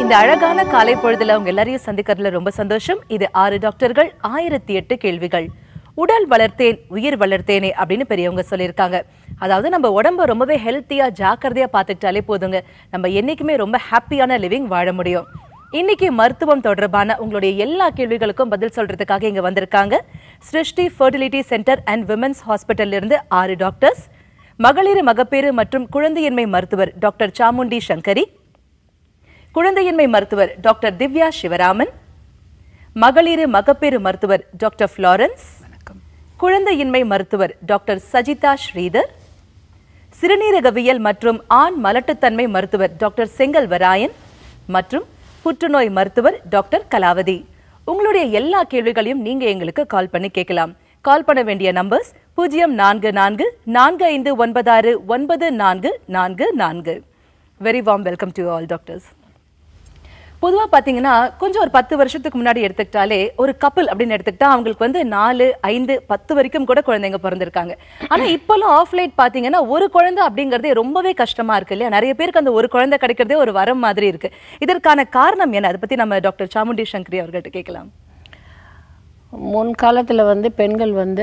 இந்த அழகான காலை பொழுதுல உங்க எல்லாரையும் சந்திக்கிறதுல ரொம்ப சந்தோஷம் இது ஆறு டாக்டர்கள் ஆயிரத்தி எட்டு கேள்விகள் உடல் வளர்த்தேன் உயிர் வளர்த்தேனே அப்படின்னு பெரியவங்க சொல்லியிருக்காங்க அதாவது நம்ம உடம்ப ரொம்பவே ஹெல்த்தியா ஜாக்கிரதையா பார்த்துக்கிட்டாலே போதுங்க நம்ம என்னைக்குமே ரொம்ப ஹாப்பியான லிவிங் வாழ முடியும் இன்னைக்கு மருத்துவம் தொடர்பான உங்களுடைய எல்லா கேள்விகளுக்கும் பதில் சொல்றதுக்காக இங்க வந்திருக்காங்க சிருஷ்டி ஃபர்டிலிட்டி சென்டர் அண்ட் விமென்ஸ் ஹாஸ்பிட்டல்ல இருந்து ஆறு டாக்டர்ஸ் மகளிர் மகப்பேறு மற்றும் குழந்தையின்மை மருத்துவர் டாக்டர் சாமுண்டி சங்கரி குழந்தையின்மை மருத்துவர் டாக்டர் திவ்யா சிவராமன் மகளிர் மகப்பேறு மருத்துவர் டாக்டர் ஃப்ளாரன்ஸ் குழந்தையின்மை மருத்துவர் டாக்டர் சஜிதா ஸ்ரீதர் சிறுநீரகவியல் மற்றும் ஆண் மலட்டுத்தன்மை மருத்துவர் டாக்டர் செங்கல்வராயன் மற்றும் புற்றுநோய் மருத்துவர் டாக்டர் கலாவதி உங்களுடைய எல்லா கேள்விகளையும் நீங்க எங்களுக்கு கால் பண்ணி கேட்கலாம் கால் பண்ண வேண்டிய நம்பர்ஸ் பூஜ்ஜியம் நான்கு நான்கு நான்கு ஐந்து ஒன்பதாறு ஒன்பது நான்கு நான்கு நான்கு very warm welcome to all doctors பொதுவா பாத்தீங்கன்னா கொஞ்சம் ஒரு பத்து வருஷத்துக்கு முன்னாடி எடுத்துக்கிட்டாலே ஒரு கப்பல் அப்படின்னு எடுத்துக்கிட்டா அவங்களுக்கு வந்து நாலு ஐந்து பத்து வரைக்கும் கூட குழந்தைங்க பிறந்திருக்காங்க ஆனா இப்பெல்லாம் ஆஃப் லைட் பாத்தீங்கன்னா ஒரு குழந்தை அப்படிங்கறதே ரொம்பவே கஷ்டமா இருக்கு இல்லையா நிறைய பேருக்கு அந்த ஒரு குழந்தை கிடைக்கிறதே ஒரு வரம் மாதிரி இருக்கு இதற்கான காரணம் என்ன அதை பத்தி நம்ம டாக்டர் சாமுண்டி சங்கரி அவர்கிட்ட கேட்கலாம் முன்காலத்தில் வந்து பெண்கள் வந்து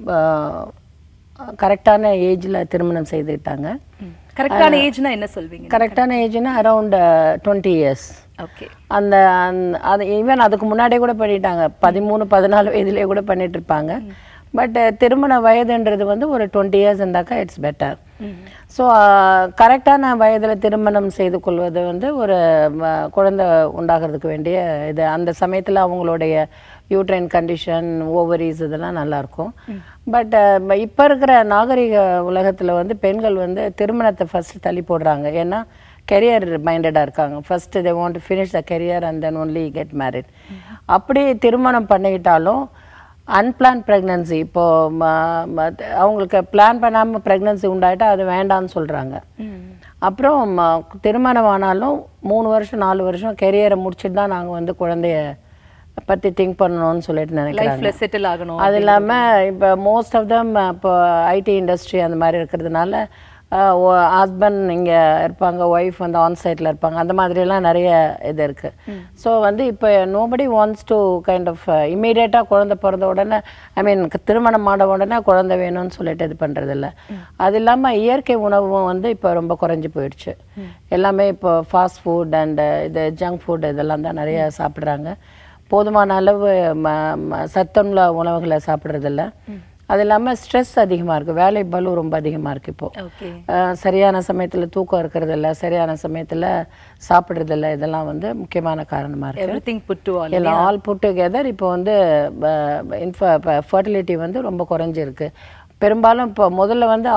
கரெக்டான ஏஜில் திருமணம் செய்துக்கிட்டாங்க கரெக்டான ஏஜ்னா என்ன சொல்வீங்க கரெக்டான ஏஜ்னா அரவுண்ட் டுவெண்ட்டி இயர்ஸ் ஓகே அந்த அந்த- அது ஈவன் அதுக்கு முன்னாடியே கூட பண்ணிட்டாங்க பதிமூணு பதினாலு வயதுலேயே கூட பண்ணிட்டு இருப்பாங்க பட் திருமண வயதுன்றது வந்து ஒரு டுவெண்ட்டி இயர்ஸ் இருந்தாக்கா இட்ஸ் பெட்டர் ஸோ கரெக்டான வயதில் திருமணம் செய்து கொள்வது வந்து ஒரு ம, குழந்தை உண்டாகிறதுக்கு வேண்டிய இது அந்த சமயத்தில் அவங்களுடைய யூட்ரைன் கண்டிஷன் ஓவரிஸ் இதெல்லாம் நல்லா இருக்கும் பட் இப்போ இருக்கிற நாகரிக உலகத்தில் வந்து பெண்கள் வந்து திருமணத்தை ஃபர்ஸ்ட் தள்ளி போடுறாங்க ஏன்னா கெரியர் மைண்டடாக இருக்காங்க first they want finish the career and then only get married அப்படி திருமணம் பண்ணிக்கிட்டாலும் அன்பிளான் ப்ரெக்னன்சி இப்போ ம- ம- அவங்களுக்கு பிளான் பண்ணாமல் ப்ரெக்னன்சி உண்டாயிட்டா அது வேண்டாம்னு சொல்கிறாங்க அப்புறம் ம- திருமணம் ஆனாலும் மூணு வருஷம் நாலு வருஷம் கெரியரை முடிச்சுட்டு தான் நாங்கள் வந்து குழந்தைய பற்றி திங்க் பண்ணணும்னு சொல்லிட்டு நினைக்கிறாங்க லைஃப்ல செட்டில் ஆகணும் அது இல்லாமல் இப்போ மோஸ்ட் ஆஃப் தம் இப்போ ஐடி இண்டஸ்ட்ரி அந்த மாதிரி இருக்கிறதுனால ஹஸ்பண்ட் இங்கே இருப்பாங்க ஒய்ஃப் வந்து ஆன் சைட்டில் இருப்பாங்க அந்த மாதிரியெல்லாம் நிறைய இது இருக்குது ஸோ வந்து இப்போ nobody wants to kind of இமீடியட்டாக குழந்தை பிறந்த உடனே ஐ மீன் திருமணம் ஆன உடனே குழந்தை வேணும்னு சொல்லிட்டு இது பண்ணுறதில்ல அது இல்லாமல் இயற்கை உணவும் வந்து இப்போ ரொம்ப குறைஞ்சி போயிடுச்சு எல்லாமே இப்போ ஃபாஸ்ட் ஃபுட் அண்ட் இது ஜங்க் ஃபுட் இதெல்லாம் தான் நிறைய சாப்பிட்றாங்க போதுமான அளவு ம ம- சத்துள்ள உணவுகளை சாப்பிட்றதில்ல அது இல்லாமல் ஸ்ட்ரெஸ் அதிகமாக இருக்குது வேலை பளு ரொம்ப அதிகமாக இருக்குது இப்போது ஓகே சரியான சமயத்தில் தூக்கம் இருக்கிறதில்ல சரியான சமயத்தில் சாப்பிட்றதில்ல இதெல்லாம் வந்து முக்கியமான காரணமாக இருக்குது எவ்ரிதிங் புட் டு ஆல் எல்லாம் ஆல் புட் டுகெதர் இப்போ வந்து ஃபர்டிலிட்டி வந்து ரொம்ப குறைஞ்சிருக்கு பெரும்பாலும் இப்போ முதல்ல வந்து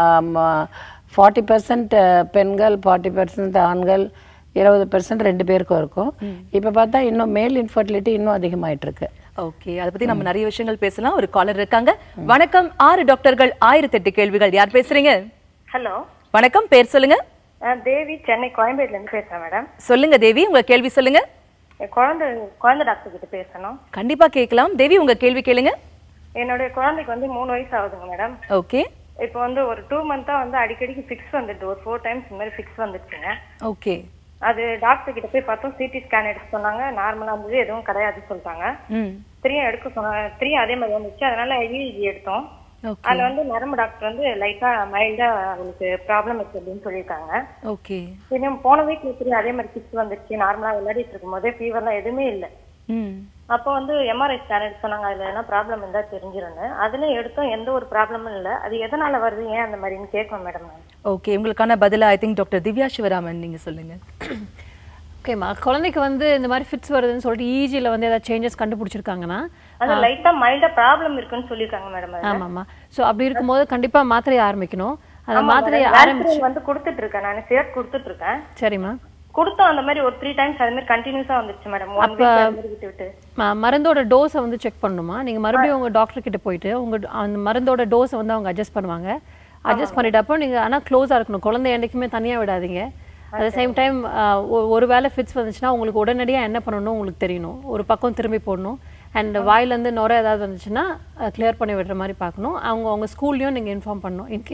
ஃபார்ட்டி பர்சன்ட் பெண்கள் ஃபார்ட்டி பர்சன்ட் ஆண்கள் இருபது பெர்சன்ட் ரெண்டு பேருக்கும் இருக்கும் இப்போ பார்த்தா இன்னும் மேல் இன்ஃபர்டிலிட்டி இன்னும் அதிகமாயிட்டு இருக்கு ஓகே அத பத்தி நம்ம நிறைய விஷயங்கள் பேசலாம் ஒரு காலர் இருக்காங்க வணக்கம் ஆறு டாக்டர்கள் ஆயிரத்தி எட்டு கேள்விகள் யார் பேசுறீங்க ஹலோ வணக்கம் பேர் சொல்லுங்க நான் தேவி சென்னை கோயம்பேடுல இருந்து பேசுறேன் மேடம் சொல்லுங்க தேவி உங்க கேள்வி சொல்லுங்க என் குழந்தை குழந்தை டாக்டர் கிட்ட பேசணும் கண்டிப்பா கேட்கலாம் தேவி உங்க கேள்வி கேளுங்க என்னுடைய குழந்தைக்கு வந்து மூணு வயசு ஆகுதுங்க மேடம் ஓகே இப்போ வந்து ஒரு டூ மந்தா வந்து அடிக்கடிக்கு ஃபிக்ஸ் வந்துடுது ஒரு ஃபோர் டைம்ஸ் இந்த மாதிரி ஃபிக்ஸ் வந்துடுச்சுங்க ஓகே அது டாக்டர் கிட்ட போய் பார்த்தோம் சிடி ஸ்கேன் எடுக்க சொன்னாங்க நார்மலா இருந்தது எதுவும் கிடையாது சொல்லிட்டாங்க ம் திரும்ப எடுக்க சொன்னாங்க திரும்ப அதே மாதிரி வந்துச்சு அதனால இவிஜி எடுத்தோம் ஓகே அதுல வந்து நரம்பு டாக்டர் வந்து லைட்டா மைல்டா அவங்களுக்கு ப்ராப்ளம் இருக்கு அப்படின்னு சொல்லியிருக்காங்க ஓகே திரும்ப போன வீக்ல திரும்ப அதே மாதிரி ஃபிக்ஸ் வந்துருச்சு நார்மலா விளையாடிட்டு இருக்கும் போதே ஃபீவர்லாம் எதுவுமே இல்லை ம் அப்போ வந்து எம்ஆர்ஐ ஸ்கேன் எடுக்க சொன்னாங்க அதுல என்ன ப்ராப்ளம் இருந்தா தெரிஞ்சிருன்னு அதுல எடுத்தோம் எந்த ஒரு ப்ராப்ளமும் இல்ல அது எதனால வருது ஏன் அந்த மாதிரின்னு கேட்கணும் மேடம் நான் ஓகே உங்களுக்கான பதிலா I think doctor Divya Sivaraman நீங்க சொல்லுங்க ஓகேம்மா குழந்தைக்கு வந்து இந்த மாதிரி ஃபிட்ஸ் வருதுன்னு சொல்லிட்டு ஈஜியில் வந்து ஏதாவது சேஞ்சஸ் கண்டுபிடிச்சிருக்காங்கன்னா அது லைட்டா மைல்டா ப்ராப்ளம் இருக்குன்னு சொல்லியிருக்காங்க மேடம் ஆமாம்மா ஸோ அப்படி இருக்கும்போது கண்டிப்பாக மாத்திரையை ஆரம்பிக்கணும் அந்த மாத்திரையை ஆரம்பிச்சு வந்து கொடுத்துட்டு இருக்கேன் நான் சேர்த்து கொடுத்துட்டு இருக்கேன் சரிம்மா கொடுத்தோம் அந்த மாதிரி ஒரு த்ரீ டைம்ஸ் அது மாதிரி கண்டினியூஸா வந்துருச்சு மேடம் ஒன் வீக் விட்டு விட்டு ம- மருந்தோட டோஸை வந்து செக் பண்ணணுமா நீங்கள் மறுபடியும் உங்கள் டாக்டர் கிட்ட போயிட்டு உங்கள் அந்த மருந்தோட டோஸை வந்து அவங்க அட்ஜஸ்ட் பண்ணுவாங்க அட்ஜஸ்ட் பண்ணிட்டப்போ நீங்கள் ஆனால் க்ளோஸாக இருக்கணும் குழந்தை என்றைக்குமே தனியாக விடாதீங்க அட் சேம் டைம் ஒரு வேளை ஃபிட்ஸ் வந்துச்சுன்னா உங்களுக்கு உடனடியாக என்ன பண்ணணும் உங்களுக்கு தெரியணும் ஒரு பக்கம் திரும்பி போடணும் அண்ட் வாயிலேருந்து நுர ஏதாவது வந்துச்சுன்னா கிளியர் பண்ணி விடுற மாதிரி பார்க்கணும் அவங்க அவங்க ஸ்கூல்லையும் நீங்கள் இன்ஃபார்ம் பண்ணணும் இன்கேஸ்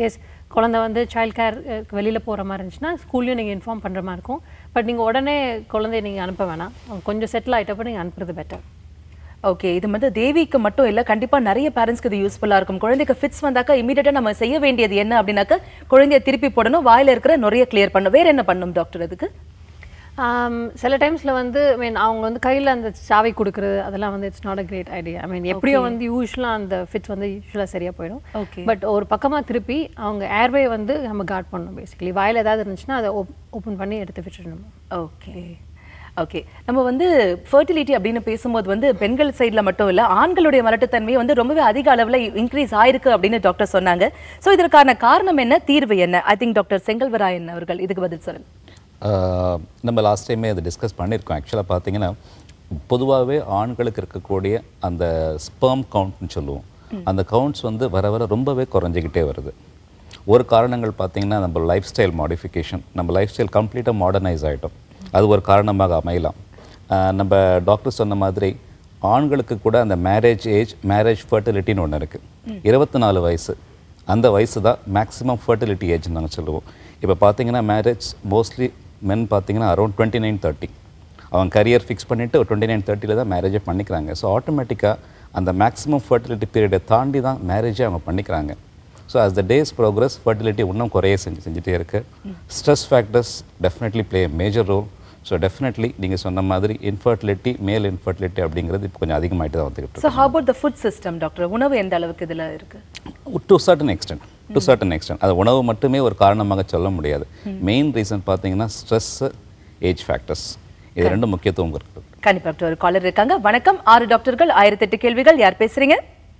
குழந்தை வந்து சைல்ட் கேர் வெளியில் போகிற மாதிரி இருந்துச்சுன்னா ஸ்கூல்லையும் நீங்கள் இன்ஃபார்ம் பண்ணுற மாதிரி இருக்கும் பட் நீங்கள் உடனே குழந்தைய நீங்கள் அனுப்ப வேணாம் அவங்க கொஞ்சம் செட்டில் ஆகிட்டப்போ நீங்கள் அனுப்புறது பெட்டர் ஓகே இது வந்து தேவிக்கு மட்டும் இல்ல கண்டிப்பா நிறைய பேரண்ட்ஸ்க்கு இது யூஸ்ஃபுல்லா இருக்கும் குழந்தைக்கு ஃபிட்ஸ் வந்தாக்கா இமீடியட்டா நம்ம செய்ய வேண்டியது என்ன அப்படின்னாக்கா குழந்தைய திருப்பி போடணும் வாயில இருக்கிற நுரைய கிளியர் பண்ணணும் வேற என்ன பண்ணணும் டாக்டர் அதுக்கு ஆம், சில டைம்ஸில் வந்து ஐ மீன் அவங்க வந்து கையில் அந்த சாவி கொடுக்குறது அதெல்லாம் வந்து it's not a great idea I mean எப்படியோ வந்து யூஸ்வலாக அந்த ஃபிட்ஸ் வந்து யூஸ்வலாக சரியாக போயிடும் Okay. பட் ஒரு பக்கமாக திருப்பி அவங்க ஏர்வே வந்து நம்ம கார்ட் பண்ணணும் பேசிக்கலி வாயில் ஏதாவது இருந்துச்சுன்னா அதை ஓப்பன் பண்ணி எடுத்து விட்டுடணும் ஓகே ஓகே நம்ம வந்து ஃபர்டிலிட்டி அப்படின்னு பேசும்போது வந்து பெண்கள் சைடுல மட்டும் இல்ல ஆண்களுடைய மலட்டுத்தன்மை வந்து ரொம்பவே அதிக அளவுல இன்க்ரீஸ் ஆயிருக்கு அப்படின்னு டாக்டர் சொன்னாங்க சோ இதற்கான காரணம் என்ன தீர்வு என்ன ஐ திங்க் டாக்டர் செங்கல்வராயன் அவர்கள் இதுக்கு பதில் சொல்லுங்க ஆஹ் நம்ம லாஸ்ட் டைமே அதை டிஸ்கஸ் பண்ணியிருக்கோம் ஆக்சுவலாக பார்த்தீங்கன்னா பொதுவாகவே ஆண்களுக்கு இருக்கக்கூடிய அந்த ஸ்பெர்ம் கவுண்ட்னு சொல்லுவோம் அந்த கவுண்ட்ஸ் வந்து வர வர ரொம்பவே குறைஞ்சிக்கிட்டே வருது ஒரு காரணங்கள் பார்த்தீங்கன்னா நம்ம லைஃப் ஸ்டைல் மாடிஃபிகேஷன் நம்ம லைஃப் ஸ்டைல் கம்ப்ளீட்டாக மாடர்னைஸ் ஆகிட்டோம் அது ஒரு காரணமாக அமையலாம் ஆஹ் நம்ம டாக்டர் சொன்ன மாதிரி ஆண்களுக்கு கூட அந்த மேரேஜ் ஏஜ் மேரேஜ் ஃபர்டிலிட்டின்னு ஒன்று இருக்குது இருபத்தி நாலு வயசு அந்த வயசு தான் மேக்ஸிமம் ஃபர்டிலிட்டி ஏஜ்னு நாங்கள் சொல்லுவோம் இப்போ பார்த்தீங்கன்னா மேரேஜ் மோஸ்ட்லி மென் பார்த்தீங்கன்னா அரௌண்ட் டுவெண்ட்டி நைன் தேர்ட்டி அவங்க கரியர் ஃபிக்ஸ் பண்ணிவிட்டு ஒரு டுவெண்ட்டி நைன் தேர்ட்டியில் தான் மேரேஜே பண்ணிக்கிறாங்க ஸோ ஆட்டோமேட்டிக்காக அந்த மேக்ஸிமம் ஃபர்டிலிட்டி பீரியடை தாண்டி தான் மேரேஜே அவங்க பண்ணிக்கிறாங்க so as the days progress fertility இன்னும் குறைய செஞ்சு செஞ்சுட்டே இருக்கு stress factors definitely play major role so definitely நீங்கள் சொன்ன மாதிரி இன்ஃபர்டிலிட்டி மேல் இன்ஃபர்டிலிட்டி அப்படிங்கிறது இப்போ கொஞ்சம் அதிகமாகிட்டு தான் வந்துக்கிட்டு இருக்கு so how about the food system doctor உணவு எந்த அளவுக்கு இதுல இருக்கு to certain extent to certain extent அது உணவு மட்டுமே ஒரு காரணமாக சொல்ல முடியாது மெயின் ரீசன் பார்த்தீங்கன்னா ஸ்ட்ரெஸ் ஏஜ் ஃபேக்டர்ஸ் இது ரெண்டும் முக்கியத்துவம் இருக்குது கண்டிப்பா டாக்டர் ஒரு காலர் இருக்காங்க வணக்கம் ஆறு டாக்டர்கள் ஆயிரத்தி எட்டு கேள்விகள் யார் பேசுறீங்க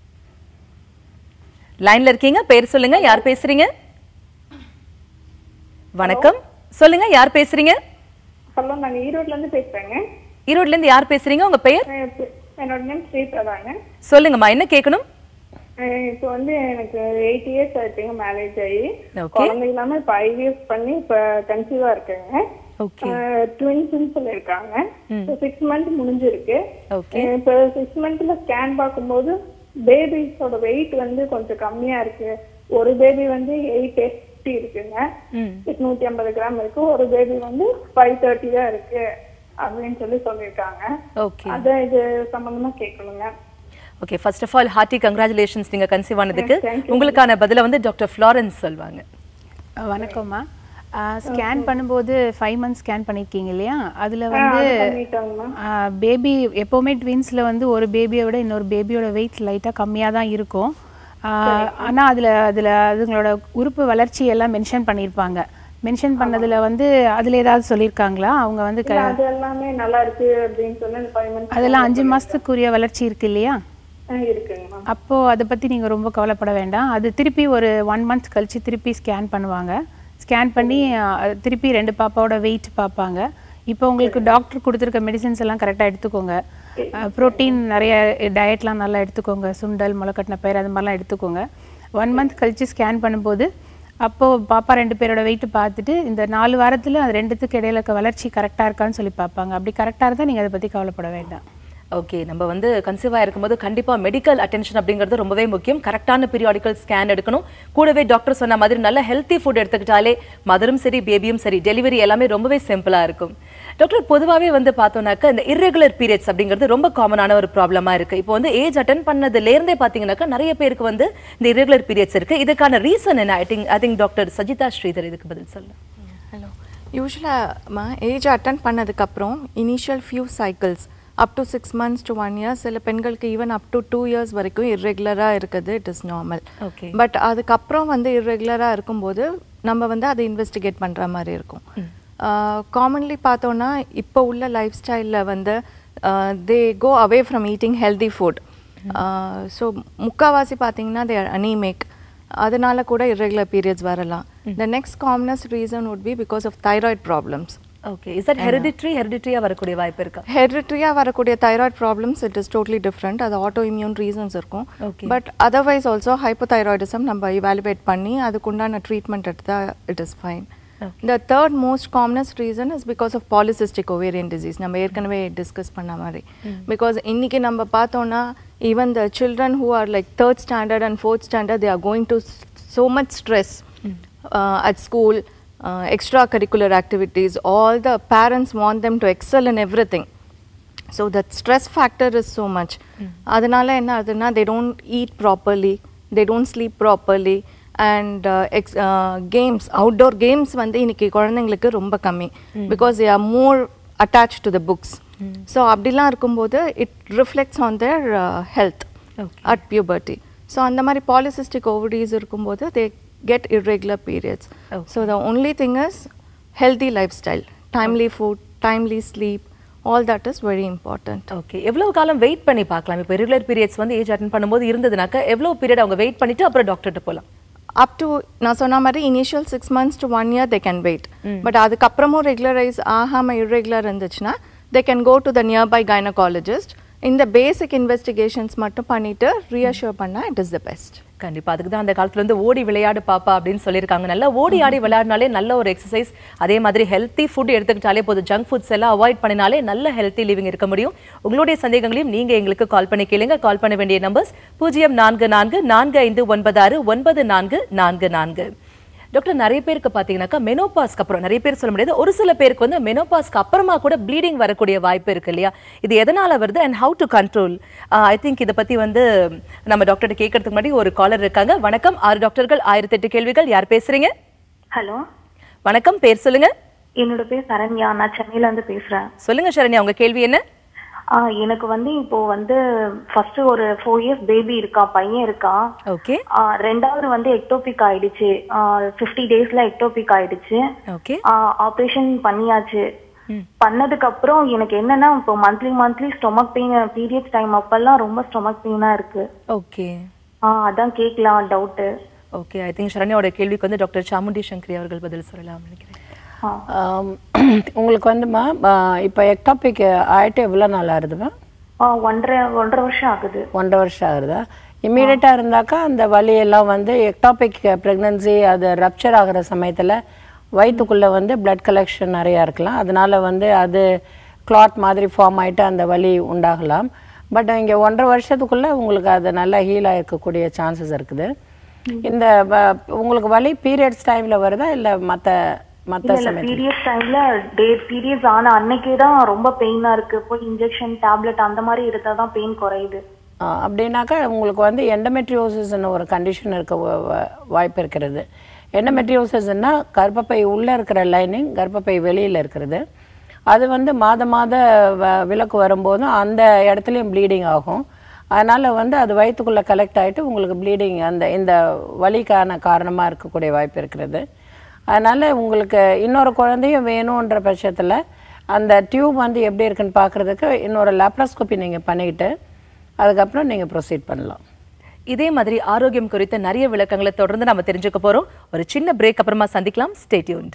லைன்ல இருக்கீங்க பேர் சொல்லுங்க யார் பேசுறீங்க வணக்கம் சொல்லுங்க யார் பேசுறீங்க ஹலோ நாங்க ஈரோட்ல இருந்து பேசுறேங்க ஈரோட்ல இருந்து யார் பேசுறீங்க உங்க பெயர் அஹ் பே- என்னோட நேம் ஸ்ரீபிரதாங்க சொல்லுங்கம்மா என்ன கேட்கணும் அஹ் இப்போ வந்து எனக்கு எயிட் இயர்ஸ் ஆயிடுச்சுங்க மேரேஜ் ஆகி Okay. குழந்தை இல்லாம இப்ப ஐவிஎஃப் பண்ணி இப்ப கன்சீவா இருக்கேங்க ஓகே ட்வின்ஸ் சொல்லியிருக்காங்க சிக்ஸ் மந்த் முடிஞ்சிருக்கு Okay. அஹ் இப்போ சிக்ஸ் மந்த்ல ஸ்கேன் பார்க்கும்போது பேபிஸோட வெயிட் வந்து கொஞ்சம் கம்மியா இருக்கு ஒரு பேபி வந்து எயிட் எயிட்டி இருக்குங்க எட்நூத்தி ஐம்பது கிராம் இருக்கு ஒரு பேபி வந்து ஃபைவ் தேர்ட்டி தான் இருக்கு அப்படின்னு சொல்லி சொல்லியிருக்காங்க ஓகே அதான் இது சம்பந்தமா கேட்கணுங்க okay first of all hearty congratulations நீங்க கன்சீவ் ஆனதுக்கு Thank உங்களுக்கான பதில வந்து டாக்டர் ஃப்ளாரன்ஸ் சொல்வாங்க வணக்கம்மா ஸ்கேன் பண்ணும்போது ஃபைவ் மந்த்ஸ் ஸ்கேன் பண்ணியிருக்கீங்க இல்லையா அதில் வந்து பண்ணிட்டோங்கம்மா பேபி எப்போவுமே ட்வின்ஸில் வந்து ஒரு பேபியை விட இன்னொரு பேபியோட வெயிட் லைட்டாக கம்மியாக தான் இருக்கும் ஆனால் அதில் அதில் அதுங்களோட உறுப்பு வளர்ச்சி எல்லாம் மென்ஷன் பண்ணியிருப்பாங்க மென்ஷன் பண்ணதில் வந்து அதில் ஏதாவது சொல்லியிருக்காங்களா அவங்க வந்து க அது எல்லாமே நல்லா இருக்கு அப்படின்னு சொல்லி அந்த ஃபைவ் மந்த்ஸ் அதெல்லாம் அஞ்சு மாதத்துக்குரிய வளர்ச்சி இருக்கு இல்லையா இருக்குங்கம்மா அப்போது அதை பற்றி நீங்கள் ரொம்ப கவலைப்பட வேண்டாம் அது திருப்பி ஒரு ஒன் மந்த் கழித்து திருப்பி ஸ்கேன் பண்ணுவாங்க ஸ்கேன் பண்ணி அஹ், திருப்பி ரெண்டு பாப்பாவோட வெயிட் பார்ப்பாங்க இப்போ உங்களுக்கு டாக்டர் கொடுத்துருக்க மெடிசின்ஸ் எல்லாம் கரெக்டாக எடுத்துக்கோங்க ப்ரோட்டீன் நிறைய டயட்லாம் நல்லா எடுத்துக்கோங்க சுண்டல் முளைக்கட்டின பயிர் அது மாதிரிலாம் எடுத்துக்கோங்க ஒன் மந்த் கழித்து ஸ்கேன் பண்ணும்போது அப்போது பாப்பா ரெண்டு பேரோட வெயிட் பார்த்துட்டு இந்த நாலு வாரத்தில் அது ரெண்டுத்துக்கு இடையில இருக்க வளர்ச்சி கரெக்டாக இருக்கான்னு சொல்லி பார்ப்பாங்க அப்படி கரெக்டாக இருந்தால் நீங்கள் அதை பற்றி கவலைப்பட வேண்டாம் ஓகே நம்ம வந்து கன்சீவ் ஆயிருக்கும்போது கண்டிப்பா மெடிக்கல் அட்டென்ஷன் அப்படிங்கிறது ரொம்பவே முக்கியம் கரெக்டான பீரியாடிக்கல் ஸ்கேன் எடுக்கணும் கூடவே டாக்டர் சொன்ன மாதிரி நல்ல ஹெல்த்தி ஃபுட் எடுத்துக்கிட்டாலே மதரும் சரி பேபியும் சரி டெலிவரி எல்லாமே ரொம்பவே சிம்பிளா இருக்கும் டாக்டர் பொதுவாகவே வந்து பார்த்தோம்னாக்கா இந்த irregular பீரியட்ஸ் அப்படிங்கிறது ரொம்ப காமனான ஒரு ப்ராப்ளமா இருக்கு இப்போ வந்து ஏஜ் அட்டன் பண்ணதுல இருந்தே பார்த்தீங்கன்னாக்கா நிறைய பேருக்கு வந்து இந்த irregular பீரியட்ஸ் இருக்கு இதுக்கான ரீசன் என்ன I think I think doctor Sajitha Sridhar இதுக்கு பதில் சொல்ல ஹலோ யூஸ்வலாக ஏஜ் அட்டன் பண்ணதுக்கப்புறம் initial few cycles up to six months to one years சில பெண்களுக்கு even up to two years வரைக்கும் இர்ரெகுலராக இருக்குது it is normal okay but அதுக்கப்புறம் வந்து இர்ரெகுலராக இருக்கும்போது நம்ம வந்து அதை இன்வெஸ்டிகேட் பண்ணுற மாதிரி இருக்கும் காமன்லி பார்த்தோன்னா இப்போ உள்ள லைஃப் ஸ்டைலில் வந்து they go away from eating healthy food so முக்கால்வாசி பார்த்தீங்கன்னா தே அனீமிக் அதனால கூட irregular பீரியட்ஸ் வரலாம் the next commonest reason would be because of thyroid problems okay is that hereditary ஹெரிடிட்ரியா வரக்கூடிய வாய்ப்பு இருக்கா ஹெரிட்ரியாக வரக்கூடிய thyroid problems it is totally different அது ஆட்டோ இம்யூன் ரீசன்ஸ் இருக்கும் Okay. But otherwise also hypothyroidism நம்ம இவாலுவேட் பண்ணி அதுக்குண்டான ட்ரீட்மெண்ட் எடுத்தா it is fine the third most commonest reason is because of polycystic ovarian disease நம்ம ஏற்கனவே டிஸ்கஸ் பண்ண மாதிரி பிகாஸ் இன்னைக்கு நம்ம பார்த்தோம்னா even the children who are like third standard and fourth standard they are going to so much stress uh, at school, uh, extracurricular activities, all the parents want them to excel in everything. So that stress factor is so much. அதனால என்ன ஆகுதுன்னா they don't eat properly, they don't sleep properly and uh, ex, uh, games, outdoor games வந்து இன்னைக்கு குழந்தைங்களுக்கு ரொம்ப கம்மி because they are more attached to the books. So அப்படிலாம் இருக்கும்போது it reflects on their health at puberty so அந்த மாதிரி polycystic ovaries இருக்கும்போது they get irregular periods. So the only thing is healthy lifestyle timely food timely sleep all that is very important okay எவ்வளவு காலம் wait பண்ணி பார்க்கலாம் இப்போ regular periods வந்து age attain பண்ணும்போது இருந்ததுனாக்கா எவ்வளவு பீரியட் அவங்க வெயிட் பண்ணிட்டு அப்புறம் டாக்டர்கிட்ட போகலாம் அப் டு நான் சொன்ன மாதிரி initial six months to one year they can wait but அதுக்கப்புறமும் ரெகுலரைஸ் ஆகாமல் irregular இருந்துச்சுன்னா they can go to the nearby gynaecologist இந்த பேசிக் இன்வெஸ்டிகேஷன்ஸ் மட்டும் பண்ணிட்டு ரீஅஷ்யூர் பண்ணால் இட் இஸ் த பெஸ்ட் கண்டிப்பா அதுக்கு தான் அந்த காலத்துல இருந்து ஓடி விளையாடு பாப்பா அப்படின்னு சொல்லியிருக்காங்க நல்லா ஓடி ஆடி விளையாடினாலே நல்ல ஒரு எக்ஸசைஸ் அதே மாதிரி ஹெல்த்தி ஃபுட் எடுத்துக்கிட்டாலே போதும் ஜங்க் ஃபுட்ஸ் எல்லாம் அவாய்ட் பண்ணினாலே நல்ல ஹெல்த்தி லிவிங் இருக்க முடியும் உங்களுடைய சந்தேகங்களையும் நீங்க எங்களுக்கு கால் பண்ணி கேளுங்க கால் பண்ண வேண்டிய நம்பர்ஸ் பூஜ்ஜியம் நான்கு நான்கு நான்கு ஐந்து ஒன்பது ஆறு ஒன்பது நான்கு நான்கு நான்கு டாக்டர் நிறைய பேருக்கு பார்த்தீங்கன்னாக்கா மெனோபாஸ்க்கு அப்புறம் நிறைய பேர் சொல்ல முடியாது ஒரு சில பேருக்கு வந்து மெனோபாஸ்க்கு அப்புறமா கூட ப்ளீடிங் வரக்கூடிய வாய்ப்பு இருக்கு இல்லையா இது எதனால வருது and how to control I think இதை பத்தி வந்து நம்ம டாக்டர்கிட்ட கேட்கறதுக்கு முன்னாடி ஒரு காலர் இருக்காங்க வணக்கம் ஆறு டாக்டர்கள் ஆயிரத்தி எட்டு கேள்விகள் யார் பேசுறீங்க ஹலோ வணக்கம் பேர் சொல்லுங்க என்னோட பேர் சரண்யா நான் சென்னையில இருந்து பேசுறேன் சொல்லுங்க சரண்யா உங்க கேள்வி என்ன ஆ, எனக்கு வந்து இப்போ வந்து ஃபர்ஸ்ட் ஒரு ஃபோர் இயர்ஸ் பேபி இருக்கான் பையன் இருக்கான் ஓகே ஆ, ரெண்டாவது வந்து எக்டோபிக் ஆயிடுச்சு ஃபிஃப்டி டேஸ்ல எக்டோபிக் ஆயிடுச்சு ஓகே ஆப்ரேஷன் பண்ணியாச்சு பண்ணதுக்கு அப்புறம் எனக்கு என்னன்னா இப்போ monthly monthly stomach pain periods time அப்பெல்லாம் ரொம்ப ஸ்டொமக் பெயினா இருக்கு ஓகே ஆ, அதான் கேட்கலாம் டவுட்டு ஓகே ஐ திங்க் சரண்யாவோட கேள்விக்கு வந்து டாக்டர் சாமுண்டி சங்கரி அவர்கள் பதில் சொல்லலாம் நினைக்கிறேன் ஆம், உங்களுக்கு வந்துமா இப்போ எக்டாபிக் ஆயிட்டு எவ்வளோ நாள் ஆகுதுமா ஒன்றரை ஒன்றரை வருஷம் ஆகுது ஒன்றரை வருஷம் ஆகுதா இம்மீடியட்டாக இருந்தாக்கா அந்த வலியெல்லாம் வந்து எக்டாபிக் ப்ரெக்னன்சி அது ரப்சர் ஆகிற சமயத்தில் வயிற்றுக்குள்ளே வந்து பிளட் கலெக்ஷன் நிறையா இருக்கலாம் அதனால வந்து அது கிளாட் மாதிரி ஃபார்ம் ஆயிட்டு அந்த வலி உண்டாகலாம் பட் இங்கே ஒன்றரை வருஷத்துக்குள்ளே உங்களுக்கு அது நல்லா ஹீல் ஆகிருக்கக்கூடிய சான்சஸ் இருக்குது இந்த வ- உங்களுக்கு வலி பீரியட்ஸ் டைமில் வருதா இல்லை மற்ற மற்ற இல்ல இல்ல சமயத்தில் பீரியட்ஸ் டைம்ல டே பீரியட்ஸ் ஆன அன்னைக்கே தான் ரொம்ப பெயினா இருக்கு போய் இன்ஜெக்ஷன் டேப்லெட் அந்த மாதிரி எடுத்தா தான் பெயின் குறையுது ஆ, அப்படின்னாக்கா உங்களுக்கு வந்து எண்டமெட்ரியோசிஸ்னு ஒரு கண்டிஷன் இருக்க வ- வ- வாய்ப்பு இருக்கிறது எண்டமெட்ரியோசிஸ்னா கர்ப்பப்பை உள்ளே இருக்கிற லைனிங் கர்ப்பப்பை வெளியில் இருக்கிறது அது வந்து மாத மாத வ- விலக்கு வரும்போதும் அந்த இடத்துலையும் ப்ளீடிங் ஆகும் அதனால் வந்து அது வயிற்றுக்குள்ளே கலெக்ட் ஆகிட்டு உங்களுக்கு ப்ளீடிங் அந்த இந்த வலிக்கான காரணமாக இருக்கக்கூடிய வாய்ப்பு இருக்கிறது அதனால் உங்களுக்கு இன்னொரு குழந்தையும் வேணுன்ற பட்சத்தில் அந்த டியூப் வந்து எப்படி இருக்குன்னு பார்க்குறதுக்கு இன்னொரு லேப்ரோஸ்கோப்பி நீங்கள் பண்ணிக்கிட்டு அதுக்கப்புறம் நீங்கள் ப்ரொசீட் பண்ணலாம் இதே மாதிரி ஆரோக்கியம் குறித்த நிறைய விளக்கங்களை தொடர்ந்து நம்ம தெரிஞ்சுக்க போறோம் ஒரு சின்ன பிரேக் அப்புறமா சந்திக்கலாம் ஸ்டே டியூன்ட்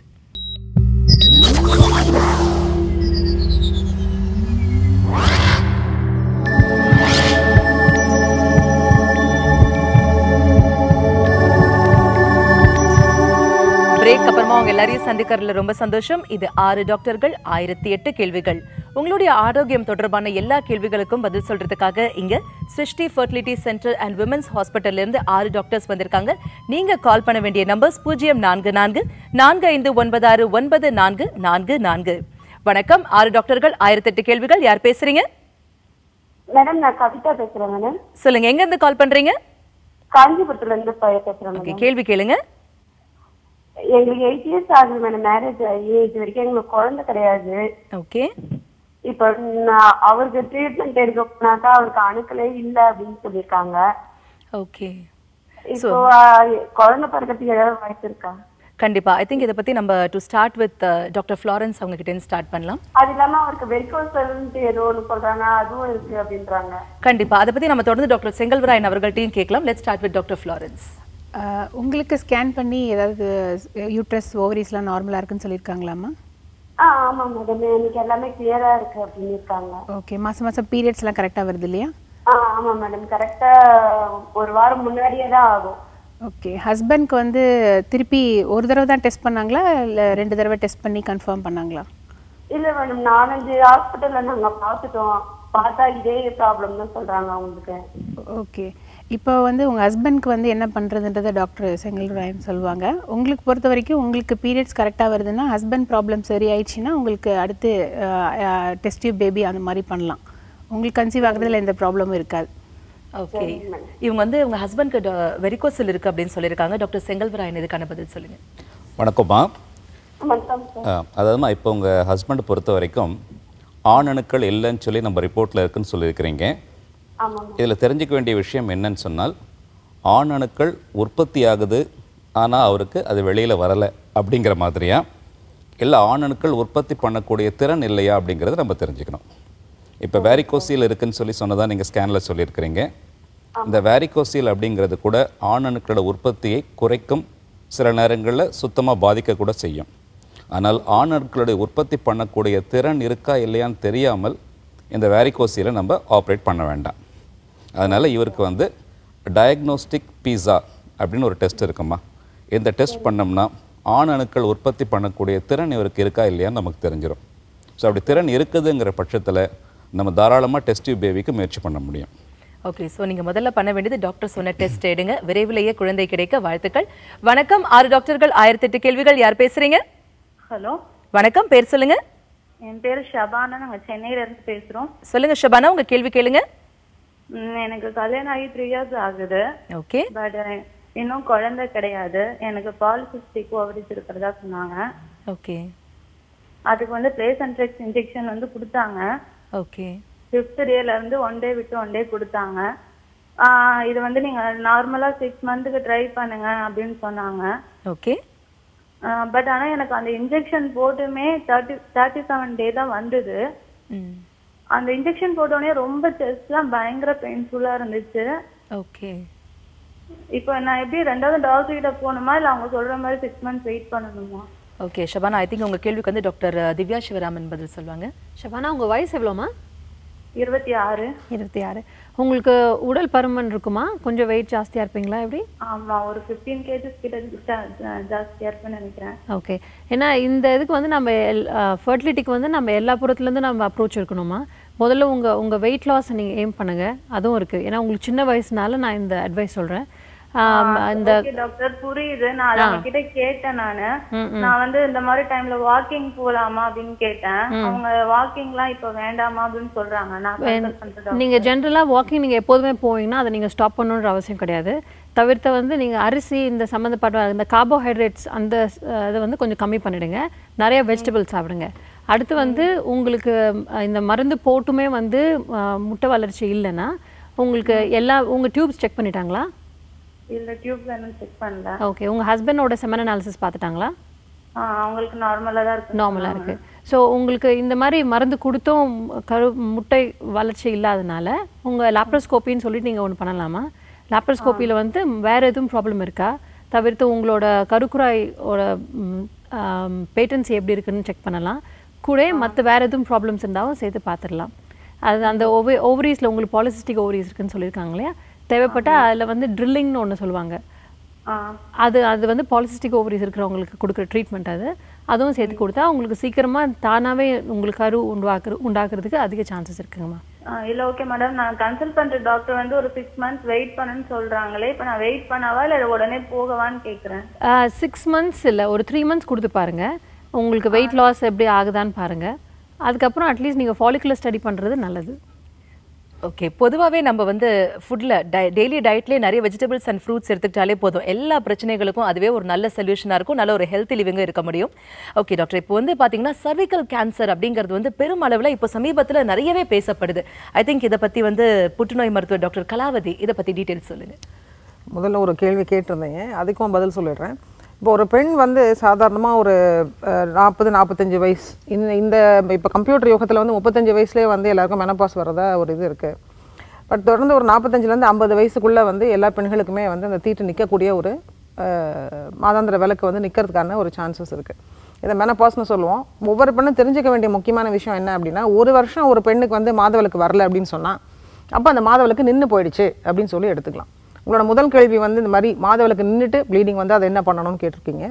பிரேக் அப்புறமா உங்க எல்லாரையும் சந்திக்கிறதுல ரொம்ப சந்தோஷம் இது ஆறு டாக்டர்கள் ஆயிரத்தி எட்டு கேள்விகள் உங்களுடைய ஆரோக்கியம் தொடர்பான எல்லா கேள்விகளுக்கும் பதில் சொல்றதுக்காக இங்க சிருஷ்டி ஃபர்டிலிட்டி சென்டர் அண்ட் விமன்ஸ் ஹாஸ்பிட்டல்ல இருந்து ஆறு டாக்டர்ஸ் வந்திருக்காங்க நீங்க கால் பண்ண வேண்டிய நம்பர்ஸ் பூஜ்ஜியம் நான்கு நான்கு நான்கு ஐந்து ஒன்பது ஆறு ஒன்பது நான்கு நான்கு நான்கு வணக்கம் ஆறு டாக்டர்கள் ஆயிரத்தி எட்டு கேள்விகள் யார் பேசுறீங்க மேடம் நான் கவிதா பேசுறேன் மேடம் சொல்லுங்க எங்க இருந்து கால் பண்றீங்க காஞ்சிபுரத்துல இருந்து ப- பேசுறேன் Okay, மேடம் கேள்வி கேளுங்க எங்களுக்கு எயிட் இயர்ஸ் ஆகுது மேடம் மேரேஜ் ஆகி இது வரைக்கும் எங்களுக்கு குழந்தை கிடையாது ஓகே இப்ப நான் அவருக்கு ட்ரீட்மெண்ட் எடுக்க போனாக்கா அவருக்கு அணுக்களே இல்ல அப்படின்னு சொல்லியிருக்காங்க ஓகே இப்போ ஆ, குழந்தை பிறக்கிறதுக்கு ஏதாவது வாய்ப்பு இருக்கா கண்டிப்பா ஐ திங்க் இதை பத்தி நம்ம to start with doctor Florence அவங்க கிட்ட இருந்து ஸ்டார்ட் பண்ணலாம் அது இல்லாம அவருக்கு வெரிகோசல்ன்ட்டு ஏதோ ஒண்ணு சொல்றாங்க அதுவும் இருக்கு அப்படின்றாங்க கண்டிப்பா அதை பத்தி நம்ம தொடர்ந்து டாக்டர் செங்கல்வராயன் அவர்கள்ட்டையும் கேட்கலாம் let start with doctor Florence ஆஹ் உங்களுக்கு ஸ்கேன் பண்ணி ஏதாவது யூட்ரஸ் ஓவரிஸ்லாம் நார்மலாக இருக்குன்னு சொல்லியிருக்காங்களாமா ஆ ஆமா மேடம் எனக்கு எல்லாமே கிளியரா இருக்கு அப்படின்னு இருக்காங்க ஓகே மாதம் மாதம் பீரியட்ஸ்லாம் கரெக்டாக வருது இல்லையா ஆ ஆமா மேடம் கரெக்டா ஒரு வாரம் முன்னாடியே தான் ஆகும் ஓகே ஹஸ்பண்ட்க்கு வந்து திருப்பி ஒரு தடவை தான் டெஸ்ட் பண்ணாங்களா இல்லை ரெண்டு தடவை டெஸ்ட் பண்ணி கன்ஃபார்ம் பண்ணாங்களா இல்ல மேடம் நாலஞ்சு ஹாஸ்பிட்டல்ல நாங்க பார்த்துட்டோம் பார்த்தா இதே ப்ராப்ளம் தான் சொல்றாங்க அவங்களுக்கு ஓகே இப்போ வந்து உங்கள் ஹஸ்பண்ட்க்கு வந்து என்ன பண்ணுறதுன்றதை டாக்டர் செங்கல் ராயன் சொல்லுவாங்க உங்களுக்கு பொறுத்த வரைக்கும் உங்களுக்கு பீரியட்ஸ் கரெக்டாக வருதுன்னா ஹஸ்பண்ட் ப்ராப்ளம் சரி ஆயிடுச்சுன்னா உங்களுக்கு அடுத்து டெஸ்டிவ் பேபி அந்த மாதிரி பண்ணலாம் உங்களுக்கு கன்சீவ் ஆகுறதுல எந்த ப்ராப்ளமும் இருக்காது ஓகே இவங்க வந்து உங்க ஹஸ்பண்ட்க்கு வெரிகோசல் இருக்கு அப்படின்னு சொல்லியிருக்காங்க டாக்டர் செங்கல்வராயன் இதுக்கான பதில் சொல்லுங்க வணக்கம்மா ஆ, அதாவதுமா இப்போ உங்கள் ஹஸ்பண்ட் பொறுத்த வரைக்கும் ஆண் அணுக்கள் இல்லைன்னு சொல்லி நம்ம ரிப்போர்ட்டில் இருக்குன்னு சொல்லியிருக்கிறீங்க இதில் தெரிஞ்சுக்க வேண்டிய விஷயம் என்னன்னு சொன்னால் ஆண் அணுக்கள் உற்பத்தி ஆகுது ஆனால் அவருக்கு அது வெளியில் வரலை அப்படிங்கிற மாதிரியா இல்லை ஆண் அணுக்கள் உற்பத்தி பண்ணக்கூடிய திறன் இல்லையா அப்படிங்கிறத நம்ம தெரிஞ்சுக்கணும் இப்போ வேரிகோசியல் இருக்குன்னு சொல்லி சொன்னதா நீங்கள் ஸ்கேனில் சொல்லியிருக்கிறீங்க இந்த வேரிகோசியல் அப்படிங்கிறது கூட ஆண் அணுக்களோட உற்பத்தியை குறைக்கும் சில நேரங்களில் சுத்தமாக பாதிக்கக்கூட செய்யும் ஆனால் ஆண் அணுக்களுடைய உற்பத்தி பண்ணக்கூடிய திறன் இருக்கா இல்லையான்னு தெரியாமல் இந்த வேரிகோசியலை நம்ம ஆப்ரேட் பண்ண வேண்டாம் அதனால் இவருக்கு வந்து டயக்னோஸ்டிக் பீஸா அப்படின்னு ஒரு டெஸ்ட் இருக்குமா இந்த டெஸ்ட் பண்ணோம்னா ஆண் அணுக்கள் உற்பத்தி பண்ணக்கூடிய திறன் இவருக்கு இருக்கா இல்லையான்னு நமக்கு தெரிஞ்சிடும் ஸோ அப்படி திறன் இருக்குதுங்கிற பட்சத்தில் நம்ம தாராளமாக டெஸ்ட் பேபிக்கு முயற்சி பண்ண முடியும் ஓகே ஸோ நீங்க முதல்ல பண்ண வேண்டியது டாக்டர் சொன்ன டெஸ்ட் எடுங்க விரைவிலேயே குழந்தை கிடைக்க வாழ்த்துக்கள் வணக்கம் ஆறு டாக்டர்கள் ஆயிரத்தி எட்டு கேள்விகள் யார் பேசுறீங்க ஹலோ வணக்கம் பேர் சொல்லுங்க என் பேரு ஷபானா நாங்க சென்னையில இருந்து பேசுறோம் சொல்லுங்க ஷபானா உங்க கேள்வி கேளுங்க ம், எனக்கு கல்யாணம் ஆகி த்ரீ இயர்ஸ் ஆகுது ஓகே பட் இன்னும் குழந்தை கிடையாது எனக்கு பாலிசிஸ்டிக் ஓவரிஸ் இருக்கிறதா சொன்னாங்க ஓகே அதுக்கு வந்து பிளேஸ் அண்ட்ரெக்ஸ் இன்ஜெக்ஷன் வந்து கொடுத்தாங்க ஓகே ஃபிஃப்த் டேல இருந்து ஒன் டே விட்டு ஒன் டே கொடுத்தாங்க ஆஹ் இது வந்து நீங்க நார்மலா சிக்ஸ் மந்த்துக்கு ட்ரை பண்ணுங்க அப்படின்னு சொன்னாங்க ஓகே பட் ஆனா எனக்கு அந்த இன்ஜெக்ஷன் போட்டுமே தேர்ட்டி தேர்ட்டி செவன் டே தான் வந்தது அந்த இன்ஜெக்ஷன் போட்டோடனே ரொம்ப செஸ்ட்லாம் பயங்கர பெயின்ஃபுல்லா இருந்துச்சு ஓகே இப்போ நான் எப்படி ரெண்டாவது டாக்டர் கிட்ட போகணுமா இல்ல அவங்க சொல்ற மாதிரி சிக்ஸ் மந்த்ஸ் வெயிட் பண்ணணுமா ஓகே ஷபானா ஐ திங்க் உங்க கேள்விக்கு வந்து டாக்டர் திவ்யா சிவராமன் பதில் சொல்லுவாங்க ஷபானா உங்க வயசு எவ்வளோமா இருபத்தி ஆறு இருபத்தி ஆறு உங்களுக்கு உடல் பருமன் இருக்குமா கொஞ்சம் வெயிட் ஜாஸ்தியா இருப்பீங்களா எப்படி ஆமா ஒரு ஃபிஃப்டீன் கேஜஸ் கிட்ட ஜா- ஜாஸ்தியா இருப்பேன்னு நினைக்கிறேன் ஓகே ஏன்னா இந்த இதுக்கு வந்து நம்ம ஃபர்டிலிட்டிக்கு வந்து நம்ம எல்லா புறத்துலேருந்து நம்ம அப்ரோச் இருக்கணுமா முதல்ல உங்கள் உங்கள் வெயிட் லாஸ் நீங்கள் எய்ம் பண்ணுங்க அதுவும் இருக்குது ஏன்னா உங்களுக்கு சின்ன வயசுனால நான் இந்த அட்வைஸ் சொல்கிறேன் இந்த ஓகே டாக்டர் புரியுது நான் அதை அவங்க கிட்ட கேட்டேன் நானு ம், ம். நான் வந்து இந்த மாதிரி டைம்ல வாக்கிங் போலாமா அப்படின்னு கேட்டேன் அவங்க வாக்கிங்லாம் இப்ப வேண்டாமா அப்படின்னு சொல்றாங்க நான் consult பண்ற நீங்கள் ஜென்ரலாக வாக்கிங் நீங்கள் எப்போதுமே போவீங்கன்னா அதை நீங்கள் ஸ்டாப் பண்ணணுன்ற அவசியம் கிடையாது தவிர்த்து வந்து நீங்கள் அரிசி இந்த சம்மந்தப்பட்ட இந்த கார்போஹைட்ரேட்ஸ் அந்த அஹ், இதை வந்து கொஞ்சம் கம்மி பண்ணிடுங்க நிறைய வெஜிடபிள்ஸ் சாப்பிடுங்க அடுத்து வந்து உங்களுக்கு அஹ், இந்த மருந்து போட்டுமே வந்து அஹ், முட்டை வளர்ச்சி இல்லைன்னா உங்களுக்கு எல்லா உங்கள் டியூப்ஸ் செக் பண்ணிட்டாங்களா இல்ல டியூப் வேணும் செக் பண்ணல ஓகே உங்கள் ஹஸ்பண்டோட செமன் அனாலிசிஸ் பார்த்துட்டாங்களா ஆ, அவங்களுக்கு நார்மலா தான் இருக்கு நார்மலாக இருக்குது ஸோ உங்களுக்கு இந்த மாதிரி மருந்து கொடுத்தும் கரு முட்டை வளர்ச்சி இல்லாதனால உங்கள் லாப்ரோஸ்கோப்பின்னு சொல்லிட்டு நீங்கள் ஒன்று பண்ணலாமா லாப்ரோஸ்கோப்பியில் வந்து வேறு எதுவும் ப்ராப்ளம் இருக்கா தவிர்த்து உங்களோட கருக்குறாயோட பேட்டன்சி எப்படி இருக்குன்னு செக் பண்ணலாம் கூட மற்ற வேறு எதுவும் ப்ராப்ளம்ஸ் இருந்தாலும் சேர்த்து பார்த்துடலாம் அது அந்த ஓவே ஓவரீஸில் உங்களுக்கு பாலிசிஸ்டிக் ஓவரீஸ் இருக்குன்னு சொல்லியிருக்காங்க இல்லையா தேவைப்பட்டா அதில் வந்து ட்ரில்லிங்னு ஒன்று சொல்லுவாங்க அது அது வந்து பாலிசிஸ்டிக் ஓவரிஸ் இருக்கிறவங்களுக்கு கொடுக்குற ட்ரீட்மெண்ட் அது அதுவும் சேர்த்து கொடுத்தா உங்களுக்கு சீக்கிரமா தானாவே உங்களுக்கு கரு உண்டாக்குற உண்டாக்குறதுக்கு அதிக சான்சஸ் இருக்குங்கம்மா ஆ, இல்ல ஓகே மேடம் நான் கன்சல்ட் பண்ற டாக்டர் வந்து ஒரு சிக்ஸ் மந்த்ஸ் வெயிட் பண்ணுன்னு சொல்றாங்களே இப்ப நான் வெயிட் பண்ணவா இல்ல உடனே போகவான்னு கேக்குறேன் சிக்ஸ் மந்த்ஸ் இல்லை ஒரு த்ரீ மந்த்ஸ் கொடுத்து பாருங்க உங்களுக்கு வெயிட் லாஸ் எப்படி ஆகுதான்னு பாருங்க அதுக்கப்புறம் அட்லீஸ்ட் நீங்கள் ஃபாலிகுலர் ஸ்டடி பண்ணுறது நல்லது ஓகே பொதுவாகவே நம்ம வந்து ஃபுட்டில் டை டெய்லி டயட்லேயே நிறைய வெஜிடபிள்ஸ் அண்ட் ஃப்ரூட்ஸ் எடுத்துக்கிட்டாலே போதும் எல்லா பிரச்சனைகளுக்கும் அதுவே ஒரு நல்ல சொல்யூஷனாக இருக்கும் நல்ல ஒரு ஹெல்த்தி லிவிங்கும் இருக்க முடியும் ஓகே டாக்டர் இப்போ வந்து பார்த்தீங்கன்னா சர்விக்கல் கேன்சர் அப்படிங்கிறது வந்து பெருமளவில் இப்போ சமீபத்தில் நிறையவே பேசப்படுது ஐ திங்க் இதை பற்றி வந்து புற்றுநோய் மருத்துவர் டாக்டர் கலாவதி இதை பற்றி டீட்டெயில்ஸ் சொல்லுங்கள் முதல்ல ஒரு கேள்வி கேட்டிருந்தீங்க அதுக்கும் பதில் சொல்லிடுறேன் இப்போ ஒரு பெண் வந்து சாதாரணமாக ஒரு நாற்பது நாற்பத்தஞ்சு வயசு இந்த இந்த இப்போ கம்ப்யூட்டர் யுகத்தில் வந்து முப்பத்தஞ்சு வயசுலேயே வந்து எல்லாருக்கும் மெனப்பாஸ் வரதா ஒரு இது இருக்குது பட் தொடர்ந்து ஒரு நாற்பத்தஞ்சிலேருந்து ஐம்பது வயசுக்குள்ளே வந்து எல்லா பெண்களுக்குமே வந்து அந்த தீட்டு நிற்கக்கூடிய ஒரு அஹ், மாதாந்திர விளக்கு வந்து நிற்கிறதுக்கான ஒரு சான்சஸ் இருக்குது இதை மெனப்பாஸ்னு சொல்லுவோம் ஒவ்வொரு பெண்ணும் தெரிஞ்சுக்க வேண்டிய முக்கியமான விஷயம் என்ன அப்படின்னா ஒரு வருஷம் ஒரு பெண்ணுக்கு வந்து மாதவிளக்கு வரல அப்படின்னு சொன்னால் அப்போ அந்த மாதவிளக்கு நின்று போயிடுச்சு அப்படின்னு சொல்லி எடுத்துக்கலாம் உங்களோட முதல் கேள்வி வந்து இந்த மாதிரி மாதவிளக்கு நின்றுட்டு ப்ளீடிங் வந்து அதை என்ன பண்ணணும்னு கேட்டிருக்கீங்க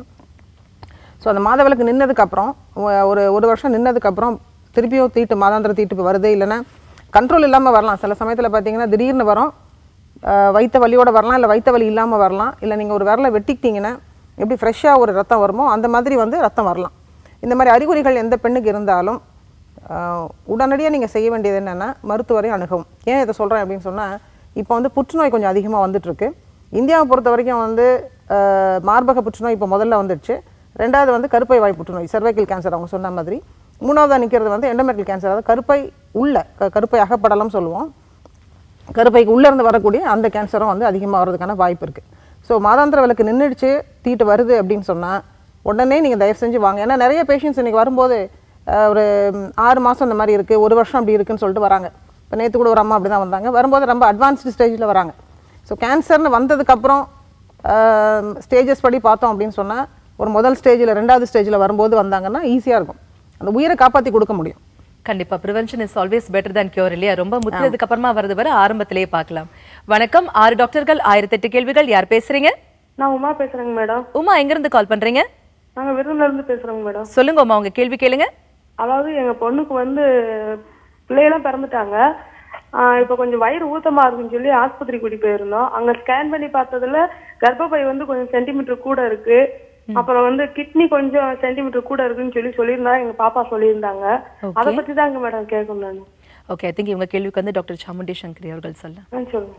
ஸோ அந்த மாதவிளக்கு நின்னதுக்கப்புறம் ஒரு ஒரு வருஷம் நின்னதுக்கப்புறம் திருப்பியும் தீட்டு மாதாந்திர தீட்டு வருது இல்லைன்னா கண்ட்ரோல் இல்லாமல் வரலாம் சில சமயத்தில் பார்த்தீங்கன்னா திடீர்னு வரும் அஹ், வயித்த வலியோட வரலாம் இல்லை வயித்த வலி இல்லாமல் வரலாம் இல்லை நீங்கள் ஒரு விரலை வெட்டிக்கிட்டீங்கன்னா எப்படி ஃப்ரெஷ்ஷாக ஒரு ரத்தம் வருமோ அந்த மாதிரி வந்து ரத்தம் வரலாம் இந்த மாதிரி அறிகுறிகள் எந்த பெண்ணுக்கு இருந்தாலும் உடனடியாக நீங்கள் செய்ய வேண்டியது என்னென்னா மருத்துவரை அணுகவும் ஏன் இதை சொல்கிறேன் அப்படின்னு சொன்னால் இப்போ வந்து புற்றுநோய் கொஞ்சம் அதிகமாக வந்துட்டுருக்கு இந்தியாவை பொறுத்த வரைக்கும் வந்து அஹ், மார்பக புற்றுநோய் இப்போ முதல்ல வந்துடுச்சு ரெண்டாவது வந்து கருப்பை வாய் புற்றுநோய் சர்வைக்கல் கேன்சர் அவங்க சொன்ன மாதிரி மூணாவதாக நிற்கிறது வந்து எண்டோமெட்ரியல் கேன்சர் அதாவது கருப்பை உள்ள க- கருப்பை அகப்படலம் சொல்லுவோம் கருப்பைக்கு உள்ளே இருந்து வரக்கூடிய அந்த கேன்சரும் வந்து அதிகமாக வர்றதுக்கான வாய்ப்பு இருக்குது ஸோ மாதாந்திர விளக்கு நின்றுடுச்சு தீட்டு வருது அப்படின்னு சொன்னால் உடனே நீங்கள் தயவு செஞ்சு வாங்க ஏன்னா நிறைய பேஷண்ட்ஸ் இன்றைக்கி வரும்போது அஹ், ஒரு ம், ஆறு மாதம் இந்த மாதிரி இருக்குது ஒரு வருஷம் அப்படி இருக்குன்னு சொல்லிட்டு வராங்க இப்போ நேற்று கூட ஒரு அம்மா அப்படி தான் வந்தாங்க வரும்போது ரொம்ப அட்வான்ஸ்டு ஸ்டேஜில் வராங்க ஸோ கேன்சர்னு வந்ததுக்கப்புறம் ஸ்டேஜஸ் படி பார்த்தோம் அப்படின்னு சொன்னால் ஒரு முதல் ஸ்டேஜில் ரெண்டாவது ஸ்டேஜில் வரும்போது வந்தாங்கன்னா ஈஸியாக இருக்கும் அந்த உயிரை காப்பாற்றி கொடுக்க முடியும் கண்டிப்பா prevention is always better than cure இல்லையா ரொம்ப முத்தினதுக்கு அப்புறமா வரது வர ஆரம்பத்திலேயே பார்க்கலாம் வணக்கம் ஆறு டாக்டர்கள் ஆயிரத்தி எட்டு கேள்விகள் யார் பேசுறீங்க நான் உமா பேசுறேங்க மேடம் உமா எங்க இருந்து கால் பண்றீங்க நாங்க விருதுல இருந்து பேசுறோங்க மேடம் சொல்லுங்க உமா உங்க கேள்வி கேளுங்க அதாவது எங்க பொண்ணுக்கு வந்து பிள்ளையெல்லாம் பிறந்துட்டாங்க ஆஹ் இப்ப கொஞ்சம் வயிறு ஊத்தமா இருக்குன்னு சொல்லி ஆஸ்பத்திரி கூட்டி போயிருந்தோம் அங்க ஸ்கேன் பண்ணி பார்த்ததுல கர்ப்பப்பை வந்து கொஞ்சம் சென்டிமீட்டர் கூட இருக்கு அப்புறம் வந்து கிட்னி கொஞ்சம் சென்டிமீட்டர் கூட இருக்குன்னு சொல்லி சொல்லியிருந்தாங்க எங்க பாப்பா சொல்லியிருந்தாங்க அத பத்தி தாங்க மேடம் கேட்கணும் நான் ஓகே ஐ திங்க் இவங்க கேள்விக்கு வந்து டாக்டர் சாமுண்டி சங்கரி அவர்கள் சொல்லலாம் ஆ, சொல்லுங்க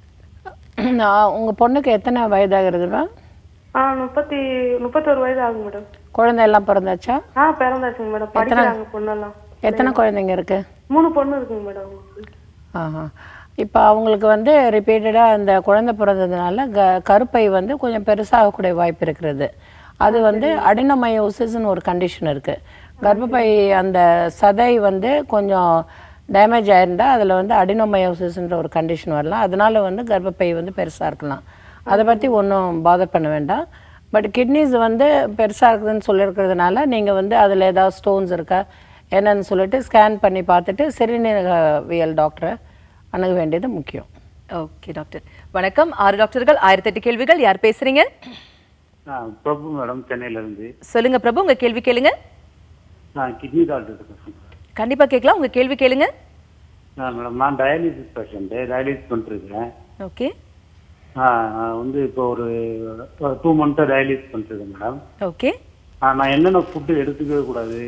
நான் உங்க பொண்ணுக்கு எத்தனை வயதாகிறதுமா ஆ முப்பத்தி முப்பத்தோரு வயது ஆகும் மேடம் குழந்தை எல்லாம் பிறந்தாச்சா ஆ பிறந்தாச்சுங்க மேடம் படிக்கிறாங்க பொண்ணெல்லாம் எத்தனை குழந்தைங்க இருக்கு மூணு பொண்ணு இருக்குங்க மேடம் அவங்களுக்கு. ஆஹா இப்போ அவங்களுக்கு வந்து ரிப்பீட்டடாக அந்த குழந்தை பிறந்ததுனால க கருப்பை வந்து கொஞ்சம் பெருசாகக்கூடிய வாய்ப்பு இருக்கிறது அது வந்து அடினமயோசிஸ்னு ஒரு கண்டிஷன் இருக்குது கர்ப்பப்பை அந்த சதை வந்து கொஞ்சம் டேமேஜ் ஆயிருந்தா அதில் வந்து அடினோமயோசிஸ்ன்ற ஒரு கண்டிஷன் வரலாம் அதனால வந்து கர்ப்பப்பை வந்து பெருசாக இருக்கலாம் அதை பற்றி ஒன்றும் பாதர் பண்ண வேண்டாம் பட் கிட்னிஸ் வந்து பெருசாக இருக்குதுன்னு சொல்லியிருக்கிறதுனால நீங்கள் வந்து அதில் ஏதாவது ஸ்டோன்ஸ் இருக்கா என்னன்னு சொல்லிட்டு ஸ்கேன் பண்ணி பார்த்துட்டு சிறுநீரகவியல் டாக்டரை அணுக வேண்டியது முக்கியம் ஓகே டாக்டர் வணக்கம் ஆறு டாக்டர்கள் ஆயிரத்தி எட்டு கேள்விகள் யார் பேசுறீங்க நான் பிரபு மேடம் சென்னையில இருந்து சொல்லுங்க பிரபு உங்க கேள்வி கேளுங்க நான் கிட்னி டாக்டர் பேசுறேன் கண்டிப்பா கேட்கலாம் உங்க கேள்வி கேளுங்க நான் மேடம் நான் டயாலிசிஸ் பேஷண்ட் டயாலிசிஸ் பண்ணிருக்கேன் ஓகே நான் வந்து இப்போ ஒரு டூ மந்த்தாக டயாலிசிஸ் பண்ணிருக்கேன் மேடம் ஓகே நான் என்னென்ன ஃபுட்டு எடுத்துக்கவே கூடாது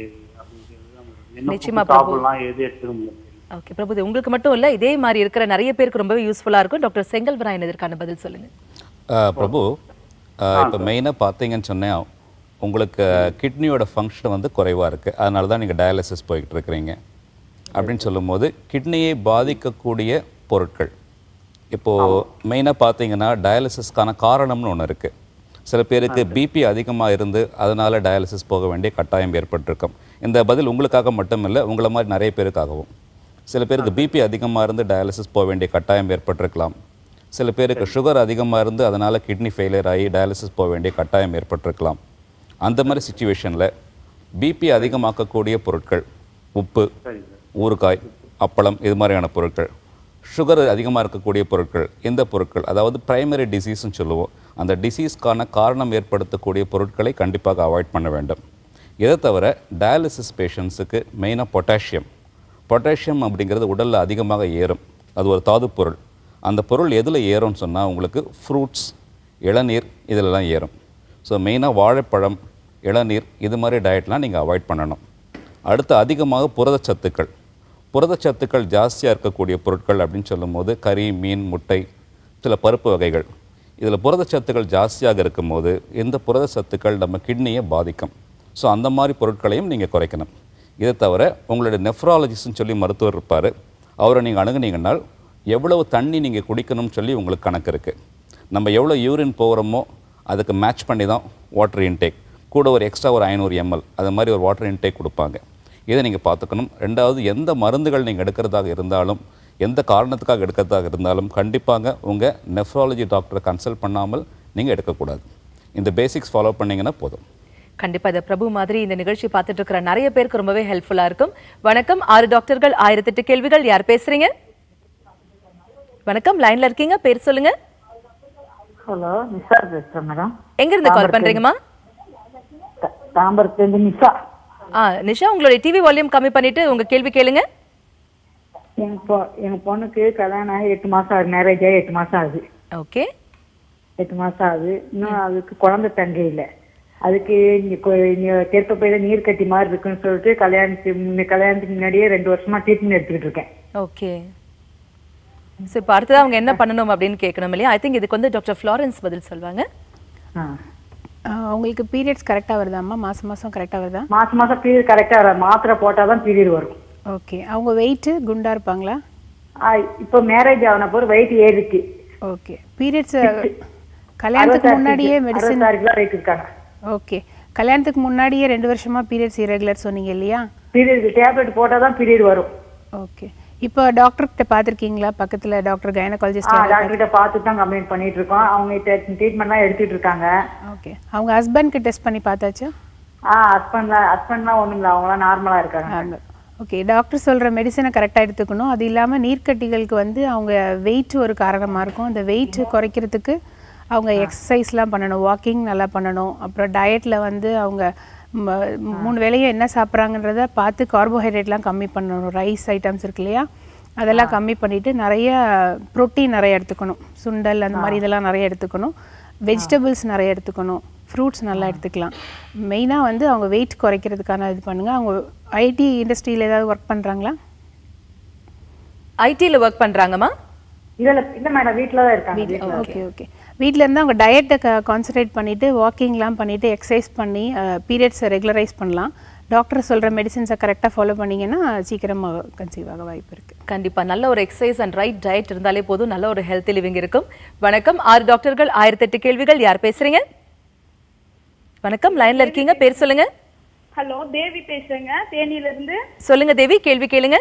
என்ன நிச்சயமா food பிரபு. சாப்பிடலாம் எது எடுத்துக்க முடியும் ஓகே பிரபு இது உங்களுக்கு மட்டும் இல்ல இதே மாதிரி இருக்கிற நிறைய பேருக்கு ரொம்பவே யூஸ்ஃபுல்லா இருக்கும் டாக்டர் செங்கல்வராயன் இதற்கான பதில் சொல்லுங்க ஆஹ் பிரபு இப்போ மெயினாக பார்த்தீங்கன்னு சொன்னேன் உங்களுக்கு கிட்னியோட ஃபங்க்ஷன் வந்து குறைவாக இருக்குது அதனால தான் நீங்கள் டயாலிசிஸ் போய்கிட்டு இருக்கிறீங்க அப்படின்னு சொல்லும்போது கிட்னியை பாதிக்கக்கூடிய பொருட்கள் இப்போது மெயினாக பார்த்தீங்கன்னா டயாலிசிஸ்க்கான காரணம்னு ஒன்று இருக்குது சில பேருக்கு பிபி அதிகமாக இருந்து அதனால டயாலிசிஸ் போக வேண்டிய கட்டாயம் ஏற்பட்டிருக்கும் இந்த பதில் உங்களுக்காக மட்டும் இல்லை உங்களை மாதிரி நிறைய பேருக்காகவும் சில பேருக்கு பிபி அதிகமாக இருந்து டயாலிசிஸ் போக வேண்டிய கட்டாயம் ஏற்பட்டிருக்கலாம் சில பேருக்கு சுகர் அதிகமாக இருந்து அதனால் கிட்னி ஃபெயிலியர் ஆகி டயாலிசிஸ் போக வேண்டிய கட்டாயம் ஏற்பட்டிருக்கலாம் அந்த மாதிரி சுச்சுவேஷனில் பிபி அதிகமாக்கக்கூடிய பொருட்கள் உப்பு ஊறுகாய் அப்பளம் இது மாதிரியான பொருட்கள் சுகர் அதிகமாக இருக்கக்கூடிய பொருட்கள் இந்த பொருட்கள் அதாவது பிரைமரி டிசீஸ்னு சொல்லுவோம் அந்த டிசீஸ்க்கான காரணம் ஏற்படுத்தக்கூடிய பொருட்களை கண்டிப்பாக அவாய்ட் பண்ண வேண்டும் இதை தவிர டயாலிசிஸ் பேஷண்ட்ஸுக்கு மெயினாக பொட்டாசியம் பொட்டாசியம் அப்படிங்கிறது உடலில் அதிகமாக ஏறும் அது ஒரு தாது பொருள் அந்த பொருள் எதில் ஏறும்னு சொன்னால் உங்களுக்கு ஃப்ரூட்ஸ் இளநீர் இதிலெல்லாம் ஏறும் ஸோ மெயினாக வாழைப்பழம் இளநீர் இது மாதிரி டயட்லாம் நீங்கள் அவாய்ட் பண்ணணும் அடுத்து அதிகமாக புரதச்சத்துக்கள் புரதச்சத்துக்கள் ஜாஸ்தியாக இருக்கக்கூடிய பொருட்கள் அப்படின்னு சொல்லும்போது கறி மீன் முட்டை சில பருப்பு வகைகள் இதில் புரதச்சத்துக்கள் ஜாஸ்தியாக இருக்கும்போது இந்த புரதச்சத்துக்கள் நம்ம கிட்னியை பாதிக்கும் ஸோ அந்த மாதிரி பொருட்களையும் நீங்கள் குறைக்கணும் இதை தவிர உங்களுடைய நெஃப்ராலஜிஸ்ட்னு சொல்லி மருத்துவர் இருப்பார் அவரை நீங்கள் அணுகுனீங்கன்னால் எவ்வளவு தண்ணி நீங்கள் குடிக்கணும்னு சொல்லி உங்களுக்கு கணக்கு இருக்குது நம்ம எவ்வளோ யூரின் போகிறோமோ அதுக்கு மேட்ச் பண்ணி தான் வாட்டர் இன்டேக் கூட ஒரு எக்ஸ்ட்ரா ஒரு ஐநூறு எம்எல் அது மாதிரி ஒரு வாட்டர் இன்டேக் கொடுப்பாங்க இதை நீங்கள் பார்த்துக்கணும் ரெண்டாவது எந்த மருந்துகள் நீங்கள் எடுக்கிறதாக இருந்தாலும் எந்த காரணத்துக்காக எடுக்கிறதாக இருந்தாலும் கண்டிப்பாக உங்கள் நெஃப்ராலஜி டாக்டரை கன்சல்ட் பண்ணாமல் நீங்கள் எடுக்கக்கூடாது இந்த பேசிக்ஸ் ஃபாலோ பண்ணீங்கன்னா போதும் கண்டிப்பா இதை பிரபு மாதிரி இந்த நிகழ்ச்சி பார்த்துட்டு இருக்கிற நிறைய பேருக்கு ரொம்பவே ஹெல்ப்ஃபுல்லா இருக்கும் வணக்கம் ஆறு டாக்டர்கள் ஆயிரத்தெட்டு கேள்விகள் யார் பேசுறீங்க வணக்கம் லைன்ல இருக்கீங்க பேர் சொல்லுங்க ஹலோ நிஷா பேசுறேன் மேடம் எங்க இருந்து கால் பண்றீங்கம்மா தாம்பரத்துலேருந்து நிஷா ஆ நிஷா உங்களுடைய டிவி வால்யூம் கம்மி பண்ணிட்டு உங்க கேள்வி கேளுங்க எங்க பொ எங்க பொண்ணுக்கு கல்யாணம் ஆகி எட்டு மாசம் ஆகுது மேரேஜ் ஆகி எட்டு மாசம் ஆகுது ஓகே எட்டு மாசம் ஆகுது இன்னும் அதுக்கு குழந்தை தங்க இல்லை அதுக்கு இங்க கொ- இங்க கெருப்பப்பையில நீர் கட்டி மாதிரி இருக்குன்னு சொல்லிட்டு கல்யாணத்துக்கு முன்ன- கல்யாணத்துக்கு முன்னாடியே ரெண்டு வருஷமா ட்ரீட்மெண்ட் எடுத்துக்கிட்டு இருக்கேன் ஓகே ஸோ இப்போ அடுத்தது அவங்க என்ன பண்ணணும் அப்படின்னு கேட்கணும் இல்லையா ஐ திங்க் இதுக்கு வந்து டாக்டர் ஃப்ளாரன்ஸ் பதில் சொல்வாங்க ஆஹ் உங்களுக்கு பீரியட்ஸ் கரெக்டாக வருதாம்மா மாதம் மாதம் கரெக்டாக வருதா மாசம் மாசம் பீரியட் கரெக்டா வரும் மாத்திரை போட்டாதான் பீரியட் வரும் ஓகே அவங்க வெயிட்டு குண்டா இருப்பாங்களா ஆ, இப்போ மேரேஜ் ஆன பிறகு வெயிட் ஏறிச்சு ஓகே பீரியட்ஸ் கல்யாணத்துக்கு அறுபத்தாறு முன்னாடியே கிலோ- மெடிசன் அறுபத்தாறு கிலோ weight இருக்காங்க ஓகே கல்யாணத்துக்கு முன்னாடியே ரெண்டு வருஷமா பீரியட்ஸ் இரகுலர் சொன்னீங்க இல்லையா பீரியட் டேப்லெட் போட்டாதான் பீரியட் வரும் ஓகே இப்போ டாக்டர் கிட்ட பார்த்துருக்கீங்களா பக்கத்துல டாக்டர் ஆ கைனகாலஜிஸ்ட் டாக்டர் கிட்ட பார்த்துட்டு தான் கம்ப்ளைண்ட் பண்ணிட்டு இருக்கோம் அவங்க ட்ரீட்மெண்ட்லாம் எடுத்துட்டு இருக்காங்க ஓகே அவங்க ஹஸ்பண்ட்க்கு டெஸ்ட் பண்ணி பார்த்தாச்சா ஆ ஹஸ்பண்ட்லாம் ஹஸ்பண்ட்லாம் ஒண்ணும் இல்லை அவங்களாம் நார்மலா இருக்காங்க ஓகே டாக்டர் சொல்கிற மெடிசனை கரெக்டாக எடுத்துக்கணும் அது இல்லாமல் நீர்க்கட்டிகளுக்கு வந்து அவங்க வெயிட் ஒரு காரணமாக இருக்கும் அந்த வெயிட் குறைக்கிறதுக்கு அவங்க எக்ஸசைஸ்லாம் பண்ணணும் வாக்கிங் நல்லா பண்ணணும் அப்புறம் டயட்டில் வந்து அவங்க ம- மூணு வேளையும் என்ன சாப்பிட்றாங்கன்றத பார்த்து கார்போஹைட்ரேட்லாம் கம்மி பண்ணணும் ரைஸ் ஐட்டம்ஸ் இருக்கு இல்லையா அதெல்லாம் கம்மி பண்ணிவிட்டு நிறைய ப்ரோட்டீன் நிறைய எடுத்துக்கணும் சுண்டல் அந்த மாதிரி இதெல்லாம் நிறைய எடுத்துக்கணும் வெஜிடபிள்ஸ் நிறைய எடுத்துக்கணும் ஃப்ரூட்ஸ் நல்லா எடுத்துக்கலாம் மெயினாக வந்து அவங்க வெயிட் குறைக்கிறதுக்கான இது பண்ணுங்கள் அவங்க ஐடி இண்டஸ்ட்ரியில் ஏதாவது ஒர்க் பண்ணுறாங்களா ஐடியில் ஒர்க் பண்ணுறாங்கம்மா இல்ல இல்ல இல்ல மேடம் வீட்ல தான் இருக்காங்க வீட்ல தான் ஓகே ஓகே வீட்டில் இருந்து அவங்க டயட்டை கான்சன்ட்ரேட் பண்ணிவிட்டு வாக்கிங்லாம் பண்ணிவிட்டு எக்ஸசைஸ் பண்ணி பீரியட்ஸை ரெகுலரைஸ் பண்ணலாம் டாக்டர் சொல்கிற மெடிசின்ஸை கரெக்டாக ஃபாலோ பண்ணிங்கன்னா சீக்கிரமாக கன்சீவ் ஆக வாய்ப்பு இருக்குது கண்டிப்பா நல்ல ஒரு எக்ஸசைஸ் அண்ட் ரைட் டயட் இருந்தாலே போதும் நல்ல ஒரு ஹெல்த்தி லிவிங் இருக்கும் வணக்கம் ஆறு டாக்டர்கள் ஆயிரத்தி எட்டு கேள்விகள் யார் பேசுறீங்க வணக்கம் லைன்ல இருக்கீங்க பேர் சொல்லுங்க ஹலோ தேவி பேசுறேங்க தேனியில இருந்து சொல்லுங்க தேவி கேள்வி கேளுங்க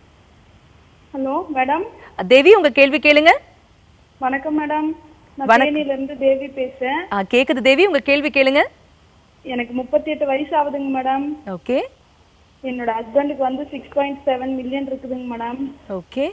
ஹலோ மேடம் தேவி உங்க கேள்வி கேளுங்க வணக்கம் மேடம் நான் வணக்கம். தேனியில இருந்து தேவி பேசுறேன் ஆ, கேக்குது தேவி உங்க கேள்வி கேளுங்க எனக்கு முப்பத்தி எட்டு வயசு ஆகுதுங்க மேடம் ஓகே என்னோட ஹஸ்பண்டுக்கு வந்து சிக்ஸ் பாயிண்ட் செவன் மில்லியன் இருக்குதுங்க மேடம் ஓகே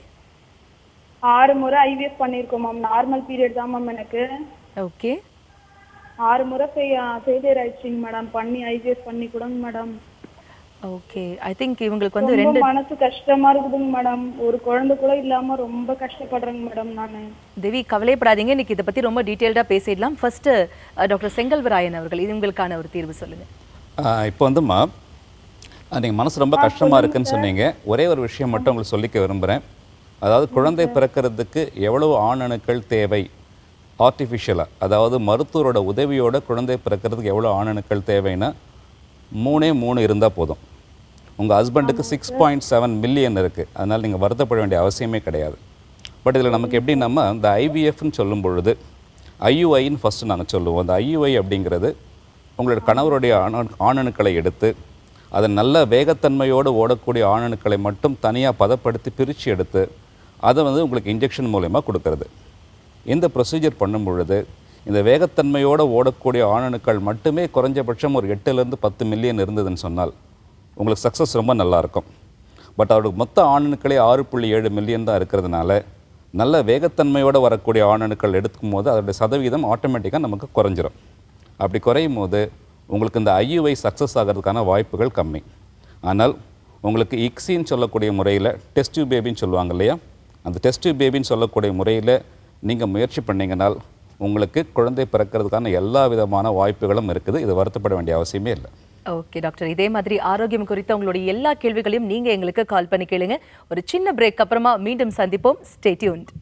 ஆறு முறை ஐவிஎஃப் பண்ணியிருக்கோம் மேம் நார்மல் பீரியட் தான் மேம் எனக்கு ஓகே ஆறு முறை ஃபெயிலியர் ஆயிடுச்சுங்க மேடம் பண்ணி ஐவிஎஃப் பண்ணி கொடுங்க மேடம் ஓகே ஐ திங்க் இவங்களுக்கு வந்து ரொம்ப ரெண்டு மனசு கஷ்டமா இருக்குதுங்க மேடம் ஒரு குழந்தை கூட இல்லாம ரொம்ப கஷ்டப்படுறேங்க மேடம் நானு தேவி கவலைப்படாதீங்க இன்னைக்கு இதை பத்தி ரொம்ப டீட்டெயில்டா பேசிடலாம் ஃபர்ஸ்ட் டாக்டர் செங்கல்வராயன் அவர்கள் இது உங்களுக்கான ஒரு தீர்வு சொல்லுங்க ஆஹ் இப்போ வந்துமா நீங்கள் மனசு ரொம்ப கஷ்டமாக இருக்குன்னு சொன்னீங்க ஒரே ஒரு விஷயம் மட்டும் உங்களுக்கு சொல்லிக்க விரும்புகிறேன் அதாவது குழந்தை பிறக்கிறதுக்கு எவ்வளவு ஆணணுக்கள் தேவை ஆர்டிஃபிஷியலாக அதாவது மருத்துவரோட உதவியோட குழந்தை பிறக்கிறதுக்கு எவ்வளோ ஆணணுக்கள் தேவைன்னா மூணே மூணு இருந்தால் போதும் உங்கள் ஹஸ்பண்டுக்கு சிக்ஸ் பாயிண்ட் செவன் மில்லியன் இருக்குது அதனால் நீங்கள் வருத்தப்பட வேண்டிய அவசியமே கிடையாது பட் இதில் நமக்கு எப்படி நம்ம இந்த ஐவிஎஃப்னு சொல்லும் பொழுது ஐயுஐன்னு ஃபஸ்ட்டு நாங்கள் சொல்லுவோம் அந்த ஐயுஐ அப்படிங்கிறது உங்களோட கணவருடைய ஆண ஆணணுக்களை எடுத்து அதை நல்ல வேகத்தன்மையோடு ஓடக்கூடிய ஆணணுக்களை மட்டும் தனியாக பதப்படுத்தி பிரித்து எடுத்து அதை வந்து உங்களுக்கு இன்ஜெக்ஷன் மூலயமா கொடுக்கறது இந்த ப்ரொசீஜர் பண்ணும் பொழுது இந்த வேகத்தன்மையோடு ஓடக்கூடிய ஆணணுக்கள் மட்டுமே குறைஞ்சபட்சம் ஒரு எட்டுலேருந்து பத்து மில்லியன் இருந்ததுன்னு சொன்னால் உங்களுக்கு சக்ஸஸ் ரொம்ப நல்லாயிருக்கும் பட் அவருக்கு மொத்த ஆணணுக்களே ஆறு புள்ளி ஏழு மில்லியன் தான் இருக்கிறதுனால நல்ல வேகத்தன்மையோடு வரக்கூடிய ஆணணுக்கள் எடுக்கும் போது அதோடைய சதவீதம் ஆட்டோமேட்டிக்காக நமக்கு குறைஞ்சிரும் அப்படி குறையும் போது உங்களுக்கு இந்த ஐயுஐ சக்ஸஸ் ஆகிறதுக்கான வாய்ப்புகள் கம்மி ஆனால் உங்களுக்கு இக்ஸின்னு சொல்லக்கூடிய முறையில் டெஸ்ட் பேபின்னு சொல்லுவாங்க இல்லையா அந்த டெஸ்ட் பேபின்னு சொல்லக்கூடிய முறையில் நீங்கள் முயற்சி பண்ணீங்கனால் உங்களுக்கு குழந்தை பிறக்கிறதுக்கான எல்லா விதமான வாய்ப்புகளும் இருக்குது இது வருத்தப்பட வேண்டிய அவசியமே இல்லை ஓகே டாக்டர் இதே மாதிரி ஆரோக்கியம் குறித்த உங்களுடைய எல்லா கேள்விகளையும் நீங்க எங்களுக்கு கால் பண்ணி கேளுங்க ஒரு சின்ன பிரேக் அப்புறமா மீண்டும் சந்திப்போம் ஸ்டே டியூன்ட்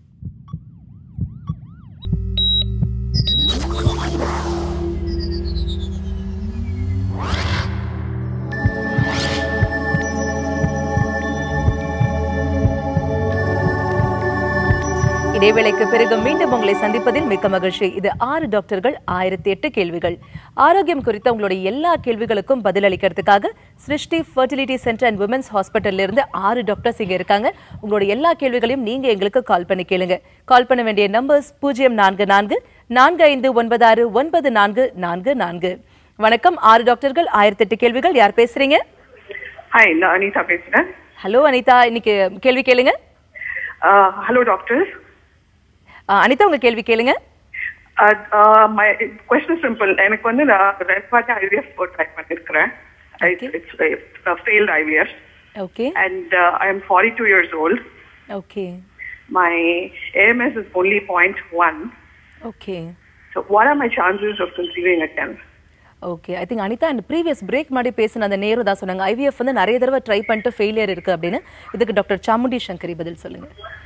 இடைவேளைக்கு பிறகு மீண்டும் உங்களை சந்திப்பதில் மிக்க மகிழ்ச்சி இது ஆறு டாக்டர்கள் ஆயிரத்தி எட்டு கேள்விகள் ஆரோக்கியம் குறித்த உங்களுடைய எல்லா கேள்விகளுக்கும் பதிலளிக்கிறதுக்காக சிருஷ்டி ஃபர்டிலிட்டி சென்டர் அண்ட் உமன்ஸ் ஹாஸ்பிட்டல்ல இருந்து ஆறு டாக்டர்ஸ் இங்க இருக்காங்க உங்களுடைய எல்லா கேள்விகளையும் நீங்க எங்களுக்கு கால் பண்ணி கேளுங்க கால் பண்ண வேண்டிய நம்பர்ஸ் பூஜ்ஜியம் நான்கு நான்கு நான்கு ஐந்து ஒன்பது ஆறு ஒன்பது நான்கு நான்கு நான்கு வணக்கம் ஆறு டாக்டர்கள் ஆயிரத்தி எட்டு கேள்விகள் யார் பேசுறீங்க ஹாய் நான் அனிதா பேசுறேன் ஹலோ அனிதா இன்னைக்கு கேள்வி கேளுங்க ஹலோ டாக்டர் அனிதா உங்க கேள்வி கேளுங்க மை கொஸ்டின் சிம்பிள் எனக்கு வந்து நான் ரெண்டு வாட்டி ஐவிஎஃப் ட்ரை பண்ணிருக்கிறேன் it's failed IVF Okay. And uh, I am 42 years old. Okay. My AMS is only 0.1. Okay. So what are my chances of conceiving at 10? Okay I think Anitha and previous break முன்னாடி பேசின அந்த நேரு தான் சொன்னாங்க IVF வந்து நிறைய தடவை try பண்ணிட்டு failure இருக்கு அப்படின்னு இதுக்கு டாக்டர் சாமுண்டி சங்கரி பதில் சொல்லுங்க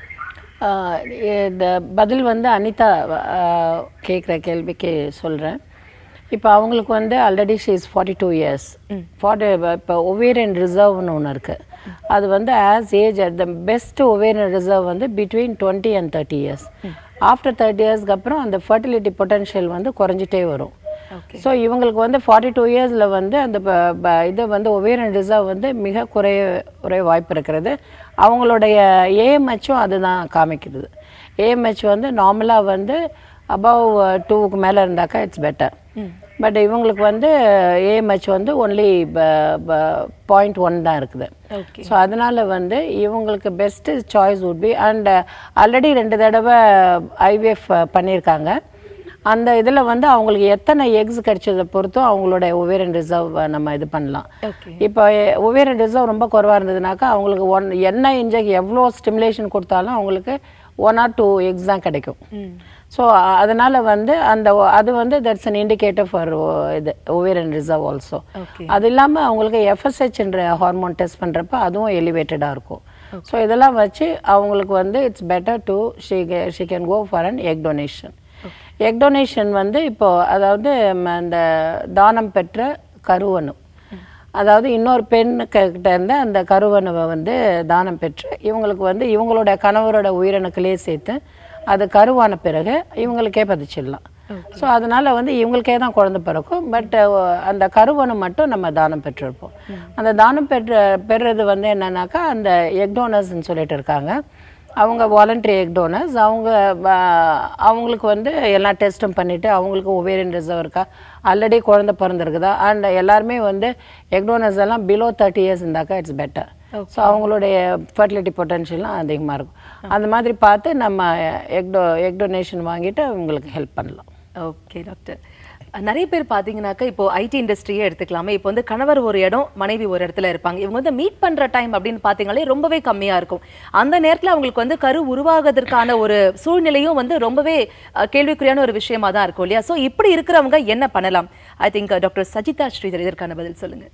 ஆஹ் இந்த பதில் வந்து அனிதா கேட்குற கேள்விக்கு சொல்கிறேன் இப்போ அவங்களுக்கு வந்து already she is forty two years forty இப்போ ஒவேரியன் ரிசர்வ்னு ஒன்று இருக்குது அது வந்து as age at the best ovarian reserve வந்து between twenty and thirty years after thirty இயர்ஸ்க்கு அப்புறம் அந்த ஃபர்டிலிட்டி பொட்டன்ஷியல் வந்து குறைஞ்சிட்டே வரும் ஸோ இவங்களுக்கு வந்து ஃபார்ட்டி டூ இயர்ஸில் வந்து அந்த ப- ப- இது வந்து ஒவேரியன் ரிசர்வ் வந்து மிக குறைய குறைய வாய்ப்பு இருக்கிறது அவங்களுடைய ஏஎம்ஹெச்சும் அதுதான் காமிக்கிறது ஏஎம்ஹெச் வந்து நார்மலாக வந்து அபவ் டூவுக்கு மேலே இருந்தாக்கா இட்ஸ் பெட்டர் பட் இவங்களுக்கு வந்து ஏஎம்ஹெச் வந்து ஒன்லி பாயிண்ட் ஒன் தான் இருக்குது ஸோ அதனால வந்து இவங்களுக்கு best choice would be and already ரெண்டு தடவை ஐவிஎஃப் பண்ணியிருக்காங்க அந்த இதில் வந்து அவங்களுக்கு எத்தனை எக்ஸ் கிடைச்சதை பொறுத்தும் அவங்களோட ஒவேரியன் ரிசர்வ் நம்ம இது பண்ணலாம் இப்போ ஒவேரியன் ரிசர்வ் ரொம்ப குறைவாக இருந்ததுனாக்கா அவங்களுக்கு ஒன் என்ன இன்ஜெக்ட் எவ்வளோ ஸ்டிமுலேஷன் கொடுத்தாலும் அவங்களுக்கு ஒன் ஆர் டூ எக்ஸ் தான் கிடைக்கும் ஸோ அதனால வந்து அந்த ஒ- அது வந்து தட்ஸ் அன் இண்டிகேட்டர் ஃபார் இது ஒவேரியன் ரிசர்வ் ஆல்சோ அது இல்லாமல் அவங்களுக்கு எஃப்எஸ்ஹெச்ன்ற ஹார்மோன் டெஸ்ட் பண்ணுறப்ப அதுவும் எலிவேட்டடாக இருக்கும் ஸோ இதெல்லாம் வச்சு அவங்களுக்கு வந்து it's better to she she can go for an egg donation egg donation வந்து இப்போ அதாவது ம, அந்த தானம் பெற்ற கருவணு அதாவது இன்னொரு பெண் கிட்ட இருந்து அந்த கருவணுவை வந்து தானம் பெற்று இவங்களுக்கு வந்து இவங்களோட கணவரோட உயிரணுக்களே சேர்த்து அது கருவான பிறகு இவங்களுக்கே பதிச்சிடலாம் ஸோ அதனால வந்து இவங்களுக்கே தான் குழந்தை பிறக்கும் பட் அந்த கருவணு மட்டும் நம்ம தானம் பெற்றிருப்போம் அந்த தானம் பெற்ற பெறுறது வந்து என்னன்னாக்கா அந்த எக் டோனர்ஸ்ன்னு சொல்லிட்டு இருக்காங்க அவங்க வாலண்டரி எக் டோனர்ஸ் அவங்க வ- அவங்களுக்கு வந்து எல்லா டெஸ்ட்டும் பண்ணிவிட்டு அவங்களுக்கு ஒவேரியன் ரிசர்வ் இருக்கா ஆல்ரெடி குழந்தை பிறந்திருக்குதா அண்ட் எல்லாருமே வந்து எக் டோனர்ஸ் எல்லாம் பிலோ தேர்ட்டி இயர்ஸ் இருந்தாக்கா இட்ஸ் பெட்டர் ஸோ அவங்களுடைய ஃபர்டிலிட்டி பொட்டன்ஷியலும் அதிகமாக இருக்கும் அந்த மாதிரி பார்த்து நம்ம எக் டோ எக் டொனேஷன் வாங்கிட்டு அவங்களுக்கு ஹெல்ப் பண்ணலாம் ஓகே டாக்டர் நிறைய பேர் பார்த்தீங்கன்னாக்கா இப்போ ஐடி இண்டஸ்ட்ரியே எடுத்துக்கலாமே இப்போ வந்து கணவர் ஒரு இடம் மனைவி ஒரு இடத்துல இருப்பாங்க இவங்க வந்து மீட் பண்ற டைம் அப்படின்னு பார்த்தீங்களே ரொம்பவே கம்மியா இருக்கும் அந்த நேரத்தில் அவங்களுக்கு வந்து கரு உருவாகுவதற்கான ஒரு சூழ்நிலையும் வந்து ரொம்பவே அஹ், கேள்விக்குறியான ஒரு விஷயமா தான் இருக்கும் இல்லையா ஸோ இப்படி இருக்கிறவங்க என்ன பண்ணலாம் ஐ திங்க் டாக்டர் சஜிதா ஸ்ரீதர் இதற்கான பதில் சொல்லுங்க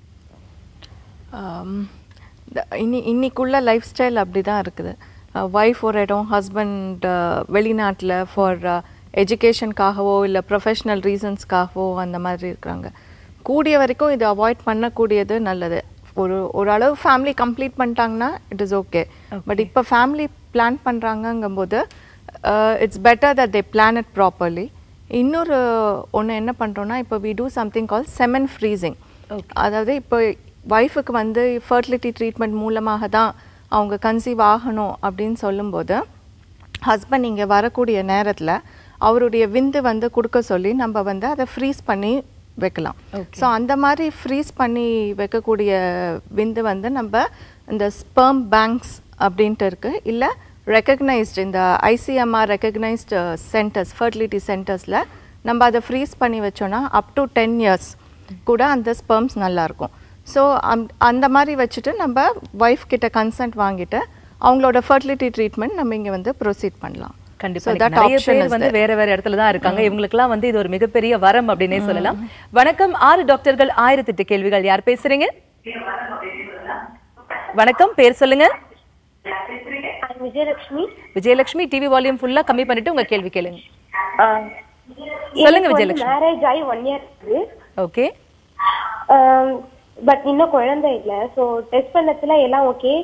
ஆம், the- இன்னி இன்னிக்குள்ள லைஃப் ஸ்டைல் அப்படி தான் இருக்குது ஒய்ஃப் ஒரு இடம் ஹஸ்பண்ட் வெளிநாட்டில் ஃபார் எஜுகேஷனுக்காகவோ இல்லை ப்ரொஃபஷ்னல் ரீசன்ஸ்க்காகவோ அந்த மாதிரி இருக்கிறாங்க கூடிய வரைக்கும் இது அவாய்ட் பண்ணக்கூடியது நல்லது ஒரு ஒரு அளவு ஃபேமிலி கம்ப்ளீட் பண்ணிட்டாங்கன்னா இட் இஸ் ஓகே பட் இப்போ ஃபேமிலி பிளான் பண்ணுறாங்கங்கும்போது it's better that they plan it properly இன்னொரு ஒன்று என்ன பண்ணுறோன்னா இப்போ we do something call semen freezing அதாவது இப்போ ஒய்ஃபுக்கு வந்து ஃபர்டிலிட்டி ட்ரீட்மெண்ட் மூலமாக தான் அவங்க கன்சீவ் ஆகணும் அப்படின்னு சொல்லும்போது ஹஸ்பண்ட் இங்கே வரக்கூடிய நேரத்தில் அவருடைய விந்து வந்து கொடுக்க சொல்லி நம்ம வந்து அதை ஃப்ரீஸ் பண்ணி வைக்கலாம் ஸோ அந்த மாதிரி ஃப்ரீஸ் பண்ணி வைக்கக்கூடிய விந்து வந்து நம்ம இந்த ஸ்பெர்ம் பேங்க்ஸ் அப்படின்ட்டு இருக்குது இல்லை ரெக்கக்னைஸ்ட் இந்த ஐசிஎம்ஆர் ரெக்கக்னைஸ்டு சென்டர்ஸ் ஃபர்டிலிட்டி சென்டர்ஸில் நம்ம அதை ஃப்ரீஸ் பண்ணி வச்சோன்னா அப் டு டென் இயர்ஸ் கூட அந்த ஸ்பெர்ம்ஸ் நல்லாயிருக்கும் ஸோ அந்த மாதிரி வச்சுட்டு நம்ம ஒய்ஃப் கிட்ட கன்சென்ட் வாங்கிட்டு அவங்களோட ஃபர்டிலிட்டி ட்ரீட்மெண்ட் நம்ம இங்கே வந்து ப்ரொசீட் பண்ணலாம் கண்டிப்பா So இன்னைக்கு that நிறைய option பேர் is வந்து there. வேற வேற இடத்துல தான் இருக்காங்க இவங்களுக்குலாம் வந்து இது ஒரு மிகப்பெரிய வரம் அப்படின்னே சொல்லலாம் வணக்கம் ஆறு டாக்டர்கள் ஆயிரத்தி எட்டு கேள்விகள் யார் பேசுறீங்க வணக்கம் பேர் சொல்லுங்க விஜயலட்சுமி விஜயலட்சுமி டிவி வால்யூம் ஃபுல்லா கம்மி பண்ணிட்டு உங்க கேள்வி கேளுங்க சொல்லுங்க விஜயலட்சுமி மேரேஜ் ஆகி ஒன் இயர் இருக்குது ஓகே பட் இன்னும் குழந்தை இல்ல சோ டெஸ்ட் பண்ணதுல எல்லாம் ஓகே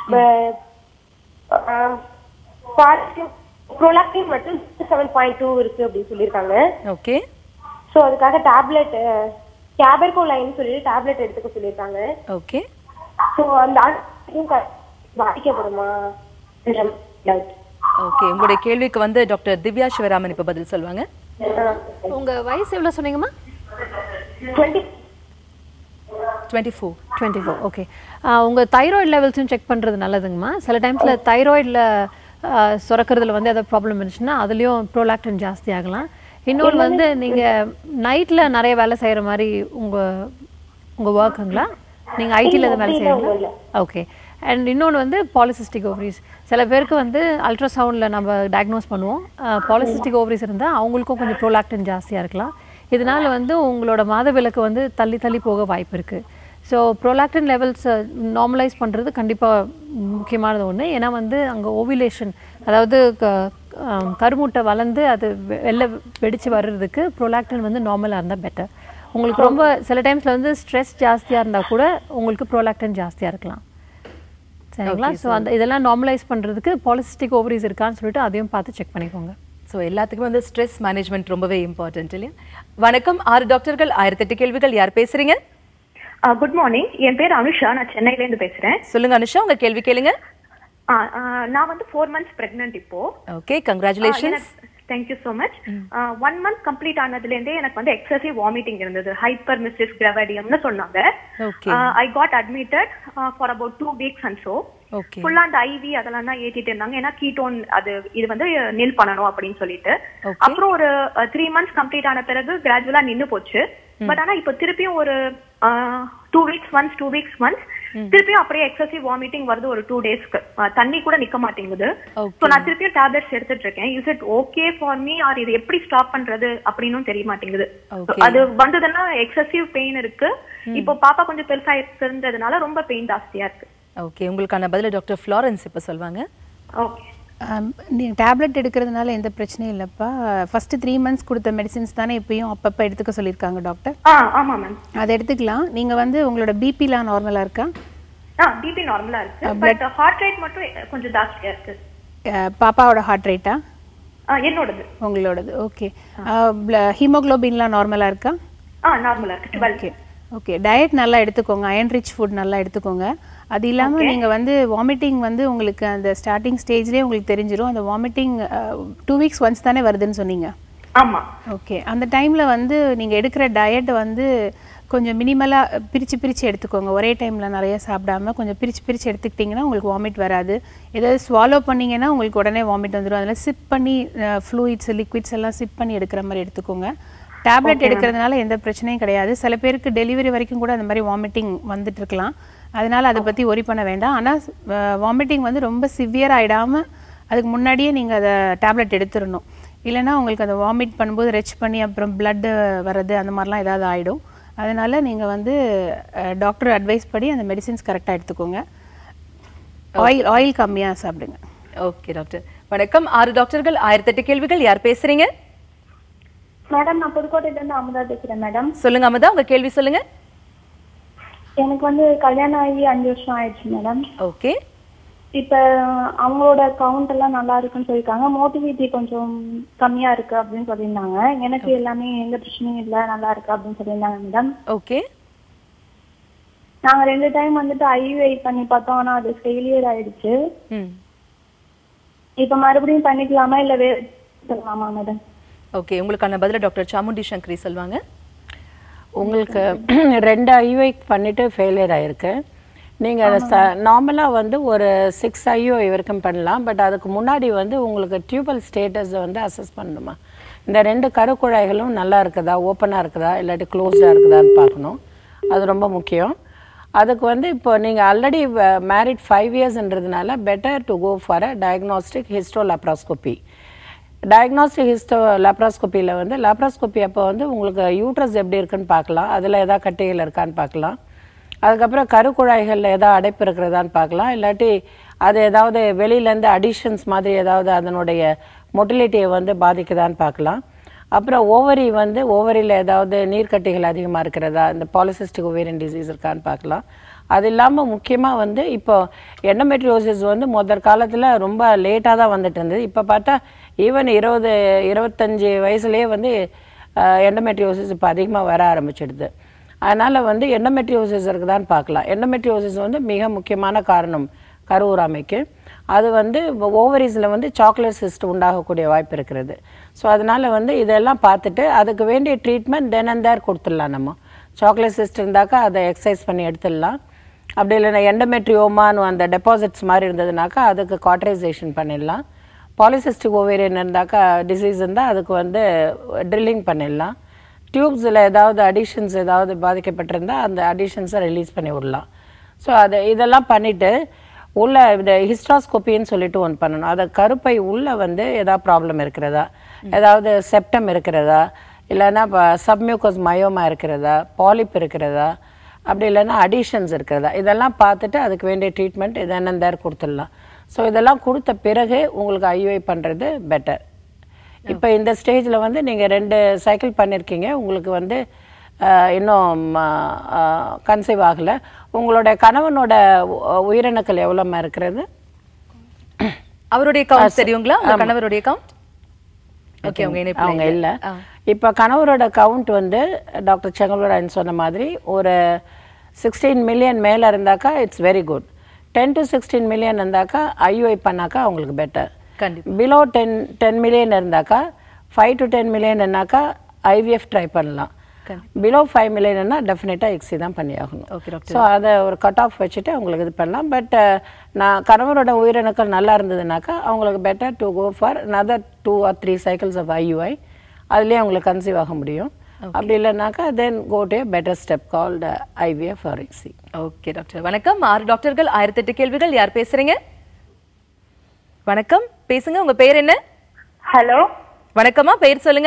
ப்ரோலாக்டின் மட்டும் செவன் பாயிண்ட் டூ இருக்கு அப்படின்னு சொல்லியிருக்காங்க ஓகே சோ அதுக்காக டேப்லெட் கேபர்கோலைன் சொல்லிட்டு டேப்லெட் எடுத்துக்க சொல்லியிருக்காங்க ஓகே சோ அந்த ஆரோக்கியம் க- பாதிக்கப்படுமா doubt. ஓகே உங்களுடைய கேள்விக்கு வந்து டாக்டர் திவ்யா சிவராமன் இப்ப பதில் சொல்லுவாங்க உங்க வயசு எவ்வளவு சொன்னீங்கம்மா twenty four twenty four okay உங்கள் தைராய்டு லெவல்ஸும் செக் பண்ணுறது நல்லதுங்கம்மா சில டைம்ஸில் தைராய்டில் சுரக்கிறதுல வந்து ஏதாவது ப்ராப்ளம் இருந்துச்சுன்னா அதுலேயும் ப்ரோலாக்டின் ஜாஸ்தி ஆகலாம் இன்னொன்று வந்து நீங்கள் நைட்டில் நிறைய வேலை செய்கிற மாதிரி உங்கள் உங்கள் ஒர்க்குங்களா நீங்கள் ஐடியில் எதுவும் வேலை அப்படிலாம் செய்கிறீங்களா ஓகே அண்ட் இன்னொன்று வந்து பாலிசிஸ்டிக் ஓவரிஸ் சில பேருக்கு வந்து அல்ட்ராசவுண்டில் நம்ம டயக்னோஸ் பண்ணுவோம் பாலிசிஸ்டிக் ஓவரிஸ் இருந்தால் அவங்களுக்கும் கொஞ்சம் ப்ரோலாக்டின் ஜாஸ்தியாக இருக்கலாம் இதனால் வந்து உங்களோட மாதவிலக்கு வந்து தள்ளி தள்ளி போக வாய்ப்பு இருக்குது ஸோ ப்ரோலாக்டின் லெவல்ஸ் நார்மலைஸ் பண்ணுறது கண்டிப்பாக முக்கியமானது ஒன்று ஏன்னா வந்து அங்கே ஓவிலேஷன் அதாவது க- ஆம், கருமுட்டை வளர்ந்து அது வெ- வெளில வெடிச்சு வர்றதுக்கு ப்ரோலாக்டின் வந்து நார்மலாக இருந்தால் பெட்டர் உங்களுக்கு ரொம்ப சில டைம்ஸில் வந்து ஸ்ட்ரெஸ் ஜாஸ்தியாக இருந்தால் கூட உங்களுக்கு ப்ரோலாக்டின் ஜாஸ்தியாக இருக்கலாம் சரிங்களா Okay, ஸோ அந்த இதெல்லாம் நார்மலைஸ் பண்ணுறதுக்கு பாலிசிஸ்டிக் ஓவரிஸ் இருக்கான்னு சொல்லிட்டு அதையும் பார்த்து செக் பண்ணிக்கோங்க ஸோ எல்லாத்துக்குமே வந்து ஸ்ட்ரெஸ் மேனேஜ்மெண்ட் ரொம்பவே இம்பார்ட்டன்ட் இல்லையா வணக்கம் ஆறு டாக்டர்கள் ஆயிரத்தெட்டு கேள்விகள் யார் பேசுறீங்க குட் மார்னிங் என் பேர் அனுஷா நான் சென்னையில இருந்து பேசுறேன் சொல்லுங்க அனுஷா உங்க கேள்வி கேளுங்க ஆ, ஆ, நான் வந்து ஃபோர் மந்த்ஸ் பிரெக்னன்ட் இப்போ okay congratulations thank you so much one month complete ஆனதுல இருந்தே எனக்கு வந்து எக்ஸசிவ் வாமிட்டிங் இருந்தது ஹைப்பர் மிஸ்டிஸ் கிரவடியம்னு சொன்னாங்க okay I got admitted for about two weeks and so okay ஃபுல்லா அந்த ஐவி அதெல்லாம் தான் ஏத்திட்டு இருந்தாங்க ஏன்னா கீட்டோன் அது இது வந்து நில் பண்ணணும் அப்படின்னு சொல்லிட்டு Okay. அப்புறம் ஒரு த்ரீ மந்த்ஸ் கம்ப்ளீட் ஆன பிறகு கிராஜுவலா நின்னு போச்சு பட் ஆனா இப்போ திருப்பியும் ஒரு two weeks once two weeks once திருப்பியும் அப்படியே எக்ஸசிவ் வாமிட்டிங் வருது ஒரு டூ டேஸ்க்கு தண்ணி கூட நிக்க மாட்டேங்குது ஸோ நான் திருப்பியும் டேப்லெட்ஸ் எடுத்துட்டு இருக்கேன் is it okay for me or இது எப்படி ஸ்டாப் பண்றது அப்படின்னும் தெரிய மாட்டேங்குது Okay. அது வந்ததுன்னா எக்ஸசிவ் பெயின் இருக்கு இப்போ பாப்பா கொஞ்சம் பெருசா இருந்ததுனால ரொம்ப பெயின் ஜாஸ்தியா இருக்கு ஓகே உங்களுக்கான பதில டாக்டர் ஃப்ளாரன்ஸ் இப்போ சொல்வாங்க ஓகே நீங்கள் டேப்லெட் எடுக்கிறதுனால எந்த பிரச்சனையும் இல்லைப்பா ஃபஸ்ட்டு த்ரீ மந்த்ஸ் கொடுத்த மெடிசின்ஸ் தானே இப்பயும் அப்பப்போ எடுத்துக்க சொல்லியிருக்காங்க டாக்டர் ஆ ஆமா மேம் அதை எடுத்துக்கலாம் நீங்கள் வந்து உங்களோட பிபிலாம் நார்மலாக இருக்கா ஆ பிபி நார்மலா இருக்கு பட் ஹார்ட் ரேட் மட்டும் கொஞ்சம் ஜாஸ்தியா இருக்கு அஹ், பாப்பாவோட ஹார்ட் ரேட்டா ஆ, என்னோடது உங்களோடது ஓகே ஹீமோக்ளோபின்லாம் நார்மலாக இருக்கா ஆ நார்மலா இருக்கு டுவெல் ஓகே ஓகே டயட் நல்லா எடுத்துக்கோங்க அயன் ரிச் ஃபுட் நல்லா எடுத்துக்கோங்க அது இல்லாமல் Okay. நீங்கள் வந்து வாமிட்டிங் வந்து உங்களுக்கு அந்த ஸ்டார்டிங் ஸ்டேஜ்லேயே உங்களுக்கு தெரிஞ்சிரும் அந்த வாமிட்டிங் டூ வீக்ஸ் ஒன்ஸ் தானே வருதுன்னு சொன்னீங்க ஆமா ஓகே அந்த டைமில் வந்து நீங்கள் எடுக்கிற டயட் வந்து கொஞ்சம் மினிமலாக பிரித்து பிரித்து எடுத்துக்கோங்க ஒரே டைமில் நிறைய சாப்பிடாம கொஞ்சம் பிரித்து பிரித்து எடுத்துக்கிட்டிங்கன்னா உங்களுக்கு வாமிட் வராது ஏதாவது ஸ்வாலோ பண்ணீங்கன்னா உங்களுக்கு உடனே வாமிட் வந்துடும் அதில் சிப் பண்ணி ஃப்ளூயிட்ஸ் லிக்விட்ஸ் எல்லாம் சிப் பண்ணி எடுக்கிற மாதிரி எடுத்துக்கோங்க டேப்லெட் Okay, ma'am. எடுக்கிறதுனால எந்த பிரச்சனையும் கிடையாது சில பேருக்கு டெலிவரி வரைக்கும் கூட அந்த மாதிரி வாமிட்டிங் வந்துட்டு இருக்கலாம் அதனால அதை பற்றி ஒரி பண்ண வேண்டாம் ஆனால் வாமிட்டிங் வந்து ரொம்ப சிவியர் ஆகிடாமல் அதுக்கு முன்னாடியே நீங்கள் அதை டேப்லெட் எடுத்துடணும் இல்லைன்னா உங்களுக்கு அந்த வாமிட் பண்ணும்போது ரெச் பண்ணி அப்புறம் blood வர்றது அந்த மாதிரிலாம் ஏதாவது ஆகிடும் அதனால நீங்கள் வந்து டாக்டர் அட்வைஸ் படி அந்த மெடிசின்ஸ் கரெக்டாக எடுத்துக்கோங்க ஆயில் ஆயில் கம்மியாக சாப்பிடுங்க ஓகே டாக்டர் வணக்கம் ஆறு டாக்டர்கள் ஆயிரத்தெட்டு கேள்விகள் யார் பேசுறீங்க மேடம் நான் புதுக்கோட்டையில இருந்து அமுதா பேசுறேன் மேடம் சொல்லுங்க அமுதா உங்க கேள்வி சொல்லுங்க எனக்கு வந்து கல்யாணம் ஆகி அஞ்சு வருஷம் ஆயிடுச்சு மேடம் ஓகே இப்ப அவங்களோட கவுண்ட் எல்லாம் நல்லா இருக்குன்னு சொல்லியிருக்காங்க மோட்டிவிட்டி கொஞ்சம் கம்மியா இருக்கு அப்படின்னு சொல்லியிருந்தாங்க எனக்கு எல்லாமே எந்த பிரச்சனையும் இல்ல நல்லா இருக்கு அப்படின்னு சொல்லியிருந்தாங்க மேடம் ஓகே நாங்க ரெண்டு டைம் வந்துட்டு ஐவிஐ பண்ணி பார்த்தோம் ஆனா அது ஃபெயிலியர் ஆயிடுச்சு ம் இப்ப மறுபடியும் பண்ணிக்கலாமா இல்ல வேற சொல்லலாமா மேடம் ஓகே உங்களுக்கான பதில டாக்டர் சாமுண்டி சங்கரி சொல்வாங்க உங்களுக்கு ரெண்டு ஐஓஐ பண்ணிட்டு ஃபெயிலியர் ஆயிருக்கு நீங்கள் நார்மலாக வந்து ஒரு சிக்ஸ் ஐஓஐ வரைக்கும் பண்ணலாம் பட் அதுக்கு முன்னாடி வந்து உங்களுக்கு டியூபல் ஸ்டேட்டஸை வந்து அசஸ் பண்ணணுமா இந்த ரெண்டு கருக்குழாய்களும் நல்லா இருக்குதா ஓப்பனாக இருக்குதா இல்லாட்டி க்ளோஸ்டாக இருக்குதான்னு பார்க்கணும் அது ரொம்ப முக்கியம் அதுக்கு வந்து இப்போ நீங்கள் ஆல்ரெடி மேரிட் ஃபைவ் இயர்ஸ்ன்றதுனால better to go for a diagnostic hystero laparoscopy diagnostic hystero லாப்ராஸ்கோப்பியில் வந்து லாப்ராஸ்கோப்பி அப்போ வந்து உங்களுக்கு யூட்ரஸ் எப்படி இருக்குன்னு பார்க்கலாம் அதில் எதாவது கட்டிகள் இருக்கான்னு பார்க்கலாம் அதுக்கப்புறம் கருக்குழாய்களில் ஏதாவது அடைப்பு இருக்கிறதான்னு பார்க்கலாம் இல்லாட்டி அது ஏதாவது வெளியிலேருந்து அடிஷன்ஸ் மாதிரி ஏதாவது அதனுடைய மொட்டிலிட்டியை வந்து பாதிக்குதான்னு பார்க்கலாம் அப்புறம் ஓவரி வந்து ஓவரியில் ஏதாவது நீர்க்கட்டிகள் அதிகமாக இருக்கிறதா இந்த பாலிசிஸ்டிக் ஓவேரியன் டிசீஸ் இருக்கான்னு பார்க்கலாம் அது இல்லாமல் முக்கியமாக வந்து இப்போ எண்டமெட்ரியோசிஸ் வந்து முதற் காலத்தில் ரொம்ப லேட்டாக தான் வந்துட்டு இருந்தது இப்போ பார்த்தா ஈவன் இருபது இருபத்தஞ்சி வயசுலேயே வந்து எண்டமெட்ரியோசிஸ் இப்போ அதிகமாக வர ஆரம்பிச்சிடுது அதனால் வந்து எண்டமெட்ரியோசிஸ் இருக்குதான்னு பார்க்கலாம் எண்டமெட்ரியோசிஸ் வந்து மிக முக்கியமான காரணம் கருவுறாமைக்கு அது வந்து ஓவரீஸில் வந்து சாக்லேட் சிஸ்ட் உண்டாகக்கூடிய வாய்ப்பு இருக்கிறது ஸோ அதனால் வந்து இதெல்லாம் பார்த்துட்டு அதுக்கு வேண்டிய ட்ரீட்மெண்ட் தென் அண்ட் தேர் கொடுத்துடலாம் நம்ம சாக்லேட் சிஸ்ட் இருந்தாக்கா அதை எக்ஸசைஸ் பண்ணி எடுத்துடலாம் அப்படி இல்லைன்னா எண்டமெட்ரியோமான்னு அந்த டெபாசிட்ஸ் மாதிரி இருந்ததுனாக்கா அதுக்கு காட்ரைசேஷன் பண்ணிடலாம் பாலிசிஸ்டிக் ஓவேரியன் இருந்தாக்கா டிசீஸ் இருந்தால் அதுக்கு வந்து ட்ரில்லிங் பண்ணிடலாம் டியூப்ஸில் ஏதாவது அடிஷன்ஸ் ஏதாவது பாதிக்கப்பட்டிருந்தால் அந்த அடிஷன்ஸை ரிலீஸ் பண்ணி விடலாம் ஸோ அது இதெல்லாம் பண்ணிவிட்டு உள்ள இந்த ஹிஸ்டாஸ்கோப்பின்னு சொல்லிட்டு ஒன்று பண்ணணும் அதை கருப்பை உள்ள வந்து ஏதாவது ப்ராப்ளம் இருக்கிறதா ஏதாவது செப்டம் இருக்கிறதா இல்லைன்னா சப்மியூக்கஸ் மயோமா இருக்கிறதா பாலிப் இருக்கிறதா அப்படி இல்லைன்னா அடிஷன்ஸ் இருக்கிறதா இதெல்லாம் பார்த்துட்டு அதுக்கு வேண்டிய ட்ரீட்மெண்ட் இது என்னென்ன கொடுத்துடலாம் ஸோ இதெல்லாம் கொடுத்த பிறகு உங்களுக்கு ஐயுஐ பண்ணுறது பெட்டர் இப்போ இந்த ஸ்டேஜில் வந்து நீங்கள் ரெண்டு சைக்கிள் பண்ணியிருக்கீங்க உங்களுக்கு வந்து அஹ், இன்னும் கன்சீவ் ஆகலை உங்களோட கணவனோட உ- உயிரணுக்கள் எவ்வளோமா இருக்கிறது அவருடைய ஆ, கவுண்ட் சரி. தெரியுங்களா உங்க ஆமா. கணவருடைய கவுண்ட் ஓகே உங்க இணைப்புல அவங்க இல்ல. இல்லை ஆ. இப்போ கணவரோட கவுண்ட் வந்து டாக்டர் செங்கல்வராயன் சொன்ன மாதிரி ஒரு சிக்ஸ்டீன் மில்லியன் மேலே இருந்தாக்கா it's very good ten to sixteen million இருந்தாக்கா ஐயுஐ பண்ணாக்கா அவங்களுக்கு பெட்டர் கண்டிப்பா பிலோ டென் டென் மில்லியன் இருந்தாக்கா ஃபைவ் டு டென் மில்லியன்னாக்கா ஐவிஎஃப் ட்ரை பண்ணலாம் பிலோ ஃபைவ் மில்லியன்னா டெஃபினட்டாக எக்ஸி தான் பண்ணியாகணும் ஓகே டாக்டர் ஸோ அதை ஒரு கட் ஆஃப் வச்சுட்டு அவங்களுக்கு இது பண்ணலாம் பட் நான் கணவரோட உயிரணுக்கள் நல்லா இருந்ததுனாக்கா அவங்களுக்கு better to go for another two or three cycles of IUI அதுலேயே அவங்களுக்கு கன்சீவ் ஆக முடியும் அப்படி இல்லைனாக்கா then go to better step called IVF or ICSI okay doctor வணக்கம் ஆறு டாக்டர்கள் ஆயிரத்தி எட்டு கேள்விகள் யார் பேசுறீங்க வணக்கம் பேசுங்க உங்க பேர் என்ன ஹலோ வணக்கம்மா பெயர் சொல்லுங்க